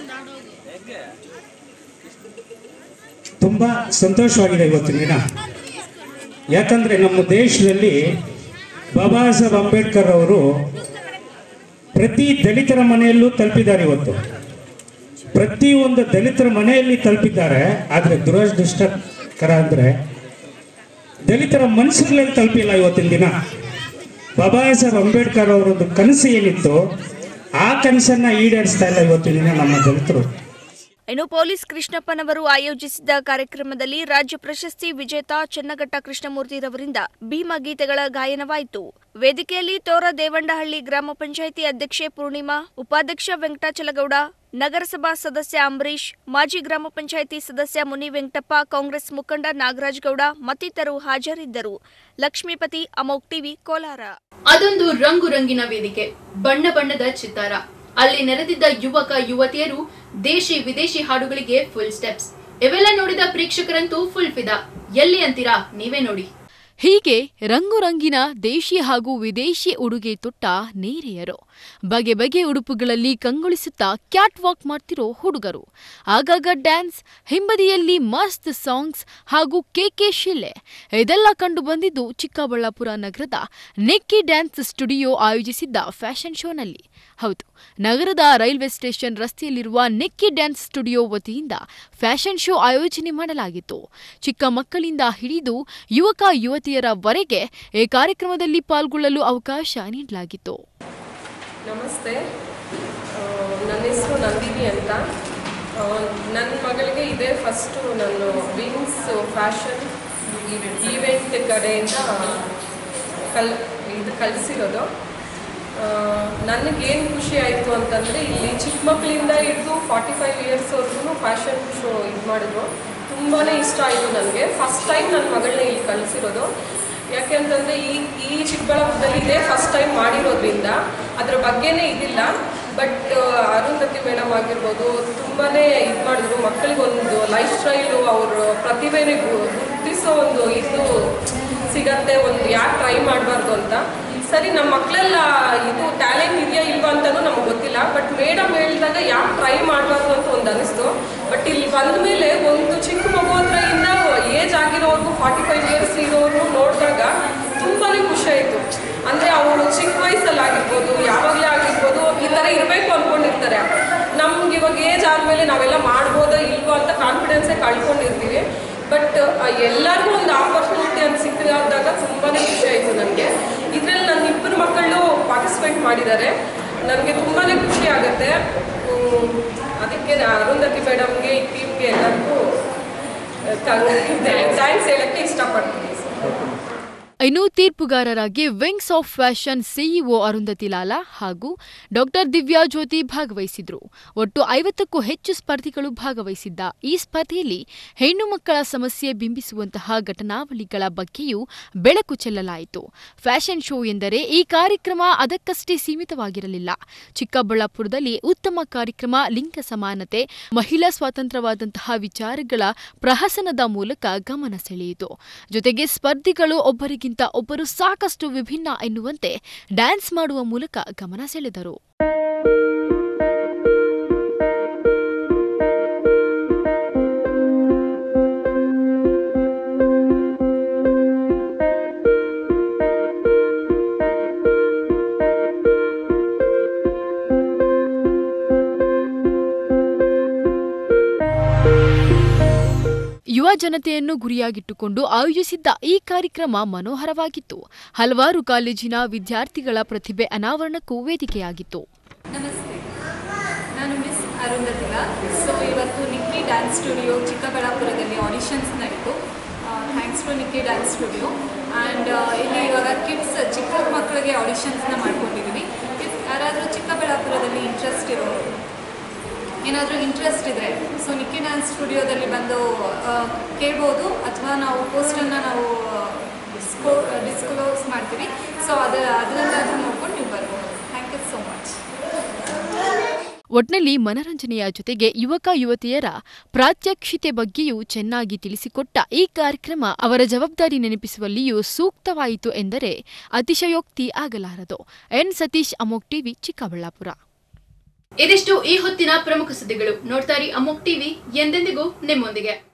ತುಂಬ ಸಂತೋಷವಾಗಿದೆ ಇವತ್ತಿನ ದಿನ ಯಾಕಂದ್ರೆ ನಮ್ಮ ದೇಶದಲ್ಲಿ ಬಾಬಾ ಸಾಹೇಬ್ ಅಂಬೇಡ್ಕರ್ ಅವರು ಪ್ರತಿ ದಲಿತರ ಮನೆಯಲ್ಲೂ ತಲುಪಿದ್ದಾರೆ ಇವತ್ತು ಪ್ರತಿ ಒಂದು ದಲಿತರ ಮನೆಯಲ್ಲಿ ತಲುಪಿದ್ದಾರೆ ಆದರೆ ದುರದೃಷ್ಟಕರ ಅಂದ್ರೆ ದಲಿತರ ಮನಸ್ಸುಗಳಲ್ಲಿ ತಲುಪಿಲ್ಲ ಇವತ್ತಿನ ದಿನ ಬಾಬಾ ಸಾಹೇಬ್ ಅಂಬೇಡ್ಕರ್ ಅವರೊಂದು ಕನಸು ಏನಿತ್ತು ಆ ಕನಸನ್ನ ಈಡೇರಿಸ್ತಾ ಇಲ್ಲ ಇವತ್ತಿನ ದಿನ ನಮ್ಮ ದಲಿತರು ಇನ್ನು ಪೊಲೀಸ್ ಕೃಷ್ಣಪ್ಪನವರು ಆಯೋಜಿಸಿದ್ದ ಕಾರ್ಯಕ್ರಮದಲ್ಲಿ ರಾಜ್ಯ ಪ್ರಶಸ್ತಿ ವಿಜೇತ ಚನ್ನಘಟ್ಟ ಕೃಷ್ಣಮೂರ್ತಿರವರಿಂದ ಭೀಮ ಗೀತೆಗಳ ಗಾಯನವಾಯಿತು ವೇದಿಕೆಯಲ್ಲಿ ತೋರ ದೇವಂಡಹಳ್ಳಿ ಗ್ರಾಮ ಪಂಚಾಯಿತಿ ಅಧ್ಯಕ್ಷೆ ಪೂರ್ಣಿಮಾ ಉಪಾಧ್ಯಕ್ಷ ವೆಂಕಟಾಚಲಗೌಡ ನಗರಸಭಾ ಸದಸ್ಯ ಅಂಬರೀಶ್ ಮಾಜಿ ಗ್ರಾಮ ಪಂಚಾಯಿತಿ ಸದಸ್ಯ ಮುನಿ ವೆಂಕಟಪ್ಪ ಕಾಂಗ್ರೆಸ್ ಮುಖಂಡ ನಾಗರಾಜ್ ಗೌಡ ಮತ್ತಿತರರು ಹಾಜರಿದ್ದರು ಲಕ್ಷ್ಮೀಪತಿ ಅಮೋಕ್ ಟಿವಿ ಕೋಲಾರ ಅದೊಂದು ರಂಗು ರಂಗಿನ ವೇದಿಕೆ ಬಣ್ಣ ಬಣ್ಣದ ಚಿತ್ತಾರ ಅಲ್ಲಿ ನೆರೆದಿದ್ದ ಯುವಕ ಯುವತಿಯರು ದೇಶಿ ವಿದೇಶಿ ಹಾಡುಗಳಿಗೆ ಫುಲ್ ಸ್ಟೆಪ್ಸ್ ಇವೆಲ್ಲ ನೋಡಿದ ಪ್ರೇಕ್ಷಕರಂತೂ ಫುಲ್ ಫಿದಾ ಎಲ್ಲಿ ಅಂತೀರಾ ನೀವೇ ನೋಡಿ ಹೀಗೆ ರಂಗುರಂಗಿನ ದೇಶಿ ಹಾಗೂ ವಿದೇಶಿ ಉಡುಗೆ ತೊಟ್ಟ ನೇರೆಯರು ಬಗೆ ಬಗೆ ಉಡುಪುಗಳಲ್ಲಿ ಕಂಗೊಳಿಸುತ್ತಾ ಕ್ಯಾಟ್ ವಾಕ್ ಮಾಡ್ತಿರೋ ಹುಡುಗರು ಆಗಾಗ ಡ್ಯಾನ್ಸ್ ಹಿಂಬದಿಯಲ್ಲಿ ಮಸ್ತ್ ಸಾಂಗ್ಸ್ ಹಾಗೂ ಕೆಕೆ ಶಿಲ್ಲೆ ಇದೆಲ್ಲ ಕಂಡು ಬಂದಿದ್ದು ಚಿಕ್ಕಬಳ್ಳಾಪುರ ನಗರದ ನೆಕ್ಕಿ ಡ್ಯಾನ್ಸ್ ಸ್ಟುಡಿಯೋ ಆಯೋಜಿಸಿದ್ದ ಫ್ಯಾಷನ್ ಶೋನಲ್ಲಿ ಹೌದು ನಗರದ ರೈಲ್ವೆ ಸ್ಟೇಷನ್ ರಸ್ತೆಯಲ್ಲಿರುವ ನೆಕ್ಕಿ ಡ್ಯಾನ್ಸ್ ಸ್ಟುಡಿಯೋ ವತಿಯಿಂದ ಫ್ಯಾಷನ್ ಶೋ ಆಯೋಜನೆ ಮಾಡಲಾಗಿತ್ತು ಚಿಕ್ಕ ಮಕ್ಕಳಿಂದ ಹಿಡಿದು ಯುವಕ ಯುವತಿಯರವರೆಗೆ ಈ ಕಾರ್ಯಕ್ರಮದಲ್ಲಿ ಪಾಲ್ಗೊಳ್ಳಲು ಅವಕಾಶ ನೀಡಲಾಗಿತ್ತು ನಮಸ್ತೆ ಆ, ನನ್ನ ಹೆಸರು ನಂದಿನಿ ಅಂತ ಆ, ನನ್ನ ಮಗಳಿಗೆ ಇದೇ ಫಸ್ಟು ನಾನು ವಿಂಗ್ಸ್ ಫ್ಯಾಷನ್ ಈವೆಂಟ್ ಕಡೆಯಿಂದ ಕಲ್ ಇದು ಕಲಿಸಿರೋದು ನನಗೇನು ಖುಷಿ ಆಯಿತು ಅಂತಂದರೆ ಇಲ್ಲಿ ಚಿಕ್ಕ ಮಕ್ಕಳಿಂದ ಹಿಡಿದು ಫಾರ್ಟಿ ಫೈವ್ ಇಯರ್ಸ್ವರೆಗೂ ಫ್ಯಾಷನ್ ಶೋ ಇದು ಮಾಡಿದ್ರು ತುಂಬಾ ಇಷ್ಟ ಆಯಿತು ನನಗೆ ಫಸ್ಟ್ ಟೈಮ್ ನನ್ನ ಮಗಳನ್ನ ಇಲ್ಲಿ ಕಲಿಸಿರೋದು ಯಾಕೆಂತಂದರೆ ಈ ಈ ಚಿಕ್ಕಬಳ್ಳಾಪುರದಲ್ಲಿ ಇದೇ ಫಸ್ಟ್ ಟೈಮ್ ಮಾಡಿರೋದ್ರಿಂದ ಅದ್ರ ಬಗ್ಗೆನೇ ಇದಿಲ್ಲ ಬಟ್ ಅರುಂಧತಿ ಮೇಡಮ್ ಆಗಿರ್ಬೋದು ತುಂಬಾ ಇದು ಮಾಡಿದ್ರು ಮಕ್ಕಳಿಗೊಂದು ಲೈಫ್ ಸ್ಟೈಲು ಅವ್ರ ಪ್ರತಿಭೆನೇ ಗು- ಗುರುತಿಸೋ ಒಂದು ಇದು ಸಿಗತ್ತೆ ಒಂದು ಯಾಕೆ ಟ್ರೈ ಮಾಡಬಾರ್ದು ಅಂತ ಸರಿ ನಮ್ಮ ಮಕ್ಕಳೆಲ್ಲ ಇದು ಟ್ಯಾಲೆಂಟ್ ಇದೆಯಾ ಇಲ್ವಾ ಅಂತಲೂ ನಮ್ಗೆ ಗೊತ್ತಿಲ್ಲ ಬಟ್ ಮೇಡಮ್ ಹೇಳಿದಾಗ ಯಾಕೆ ಟ್ರೈ ಮಾಡಬಾರ್ದು ಅಂತ ಒಂದು ಅನಿಸ್ತು ಬಟ್ ಇಲ್ಲಿ ಬಂದ ಮೇಲೆ ಒಂದು ಚಿಕ್ಕ ಮಗು ಹತ್ರದಿಂದ ಏಜ್ ಆಗಿರೋರ್ಗು ಫಾರ್ಟಿ ಫೈವ್ ಇಯರ್ಸ್ ಇರೋರು ನೋಡಿದಾಗ ತುಂಬಾ ಖುಷಿ ಆಯಿತು ಅಂದರೆ ಅವರು ಚಿಕ್ಕ ವಯಸ್ಸಲ್ಲಿ ಆಗಿರ್ಬೋದು ಎಲ್ಲರಿಗೂ ಒಂದು ಆಪರ್ಚುನಿಟಿ ಅಂತ ಸಿಕ್ಕಿದಾಗ ತುಂಬಾ ಖುಷಿ ಆಯಿತು ನನಗೆ ಇದರಲ್ಲಿ ನನ್ನ ಇಬ್ಬರು ಮಕ್ಕಳು ಪಾರ್ಟಿಸಿಪೇಟ್ ಮಾಡಿದ್ದಾರೆ ನನಗೆ ತುಂಬಾ ಖುಷಿ ಆಗುತ್ತೆ ಹ್ಮ್, ಅದಕ್ಕೆ ನಾ ಅರುಂಧತಿ ಮೇಡಮ್ಗೆ ಈ ಟೀಮ್ಗೆ ಎಲ್ಲರಿಗೂ ಥ್ಯಾಂಕ್ಸ್ ಹೇಳೋಕ್ಕೆ ಇಷ್ಟಪಡ್ತೀನಿ ಇನ್ನು ತೀರ್ಪುಗಾರರಾಗಿ wings of fashion CEO Arundhati Lala ಹಾಗೂ ಡಾಕ್ಟರ್ ದಿವ್ಯಾ ಜ್ಯೋತಿ ಭಾಗವಹಿಸಿದ್ರು ಒಟ್ಟು ಐವತ್ತಕ್ಕೂ ಹೆಚ್ಚು ಸ್ಪರ್ಧಿಗಳು ಭಾಗವಹಿಸಿದ್ದ ಈ ಸ್ಪರ್ಧೆಯಲ್ಲಿ ಹೆಣ್ಣು ಮಕ್ಕಳ ಸಮಸ್ಯೆ ಬಿಂಬಿಸುವಂತಹ ಘಟನಾವಳಿಗಳ ಬಗ್ಗೆಯೂ ಬೆಳಕು ಚೆಲ್ಲಲಾಯಿತು ಫ್ಯಾಷನ್ ಶೋ ಎಂದರೆ ಈ ಕಾರ್ಯಕ್ರಮ ಅದಕ್ಕಷ್ಟೇ ಸೀಮಿತವಾಗಿರಲಿಲ್ಲ ಚಿಕ್ಕಬಳ್ಳಾಪುರದಲ್ಲಿ ಉತ್ತಮ ಕಾರ್ಯಕ್ರಮ ಲಿಂಗ ಸಮಾನತೆ ಮಹಿಳಾ ಸ್ವಾತಂತ್ರ್ಯವಾದಂತಹ ವಿಚಾರಗಳ ಪ್ರಹಸನದ ಮೂಲಕ ಗಮನ ಸೆಳೆಯಿತು ಜೊತೆಗೆ ಸ್ಪರ್ಧಿಗಳು ಒಬ್ಬರಿಗಿಂತ ಒಬ್ಬರು ಸಾಕಷ್ಟು ವಿಭಿನ್ನ ಎನ್ನುವಂತೆ ಡ್ಯಾನ್ಸ್ ಮಾಡುವ ಮೂಲಕ ಗಮನ ಸೆಳೆದರು ಯುವ ಜನತೆಯನ್ನು ಗುರಿಯಾಗಿಟ್ಟುಕೊಂಡು ಆಯೋಜಿಸಿದ್ದ ಈ ಕಾರ್ಯಕ್ರಮ ಮನೋಹರವಾಗಿತ್ತು ಹಲವಾರು ಕಾಲೇಜಿನ ವಿದ್ಯಾರ್ಥಿಗಳ ಪ್ರತಿಭೆ ಅನಾವರಣಕ್ಕೂ ವೇದಿಕೆಯಾಗಿತ್ತು ನಮಸ್ತೆ ನಾನು ಮಿಸ್ ಅರುಂಧತಿಲ ಸೊ ಇವತ್ತು ನಿಕ್ಕಿ ಡ್ಯಾನ್ಸ್ ಸ್ಟುಡಿಯೋ ಚಿಕ್ಕಬಳ್ಳಾಪುರದಲ್ಲಿ ಆಡಿಷನ್ಸ್ ನಡೀತು thanks to Nikki dance studio and ಇಲ್ಲಿ ಇವಾಗ ಕಿಡ್ಸ್ ಚಿಕ್ಕ ಮಕ್ಕಳಿಗೆ ಆಡಿಷನ್ಸ್ನ ಮಾಡ್ಕೊಂಡಿದ್ದೀವಿ ಇಫ್ ಯಾರಾದರೂ ಚಿಕ್ಕಬಳ್ಳಾಪುರದಲ್ಲಿ ಇಂಟ್ರೆಸ್ಟ್ ಇರೋರು ಏನಾದರೂ ಇಂಟ್ರೆಸ್ಟ್ ಇದೆ ಸೊ ನಿಕ್ಕಿ ಡ್ಯಾನ್ಸ್ ಸ್ಟುಡಿಯೋದಲ್ಲಿ ಬಂದು ಆ, ಕೇಳ್ಬೋದು ಅಥವಾ ನಾವು ಪೋಸ್ಟನ್ನು ನಾವು ಡಿಸ್ಕೋ ಡಿಸ್ಕ್ಲೋಸ್ ಮಾಡ್ತೀವಿ ಸೊ ಅದು ಅದನ್ನೆಲ್ಲ ನೋಡ್ಕೊಂಡು ನೀವು ಬರ್ಬೋದು ಥ್ಯಾಂಕ್ ಯು ಸೋ ಮಚ್ ಒಟ್ನಲ್ಲಿ ಮನರಂಜನೆಯ ಜೊತೆಗೆ ಯುವಕ ಯುವತಿಯರ ಪ್ರಾತ್ಯಕ್ಷಿತೆ ಬಗ್ಗೆಯೂ ಚೆನ್ನಾಗಿ ತಿಳಿಸಿಕೊಟ್ಟ ಈ ಕಾರ್ಯಕ್ರಮ ಅವರ ಜವಾಬ್ದಾರಿ ನೆನಪಿಸುವಲ್ಲಿಯೂ ಸೂಕ್ತವಾಯಿತು ಎಂದರೆ ಅತಿಶಯೋಕ್ತಿ ಆಗಲಾರದು ಎನ್ ಸತೀಶ್ ಅಮೋಕ್ ಟಿವಿ ಚಿಕ್ಕಬಳ್ಳಾಪುರ ಇದಿಷ್ಟು ಈ ಹೊತ್ತಿನ ಪ್ರಮುಖ ಸುದ್ದಿಗಳು ನೋಡ್ತಾ ಇರಿ ಅಮೋಕ್ ಟಿವಿ ಎಂದೆಂದಿಗೂ ನಿಮ್ಮೊಂದಿಗೆ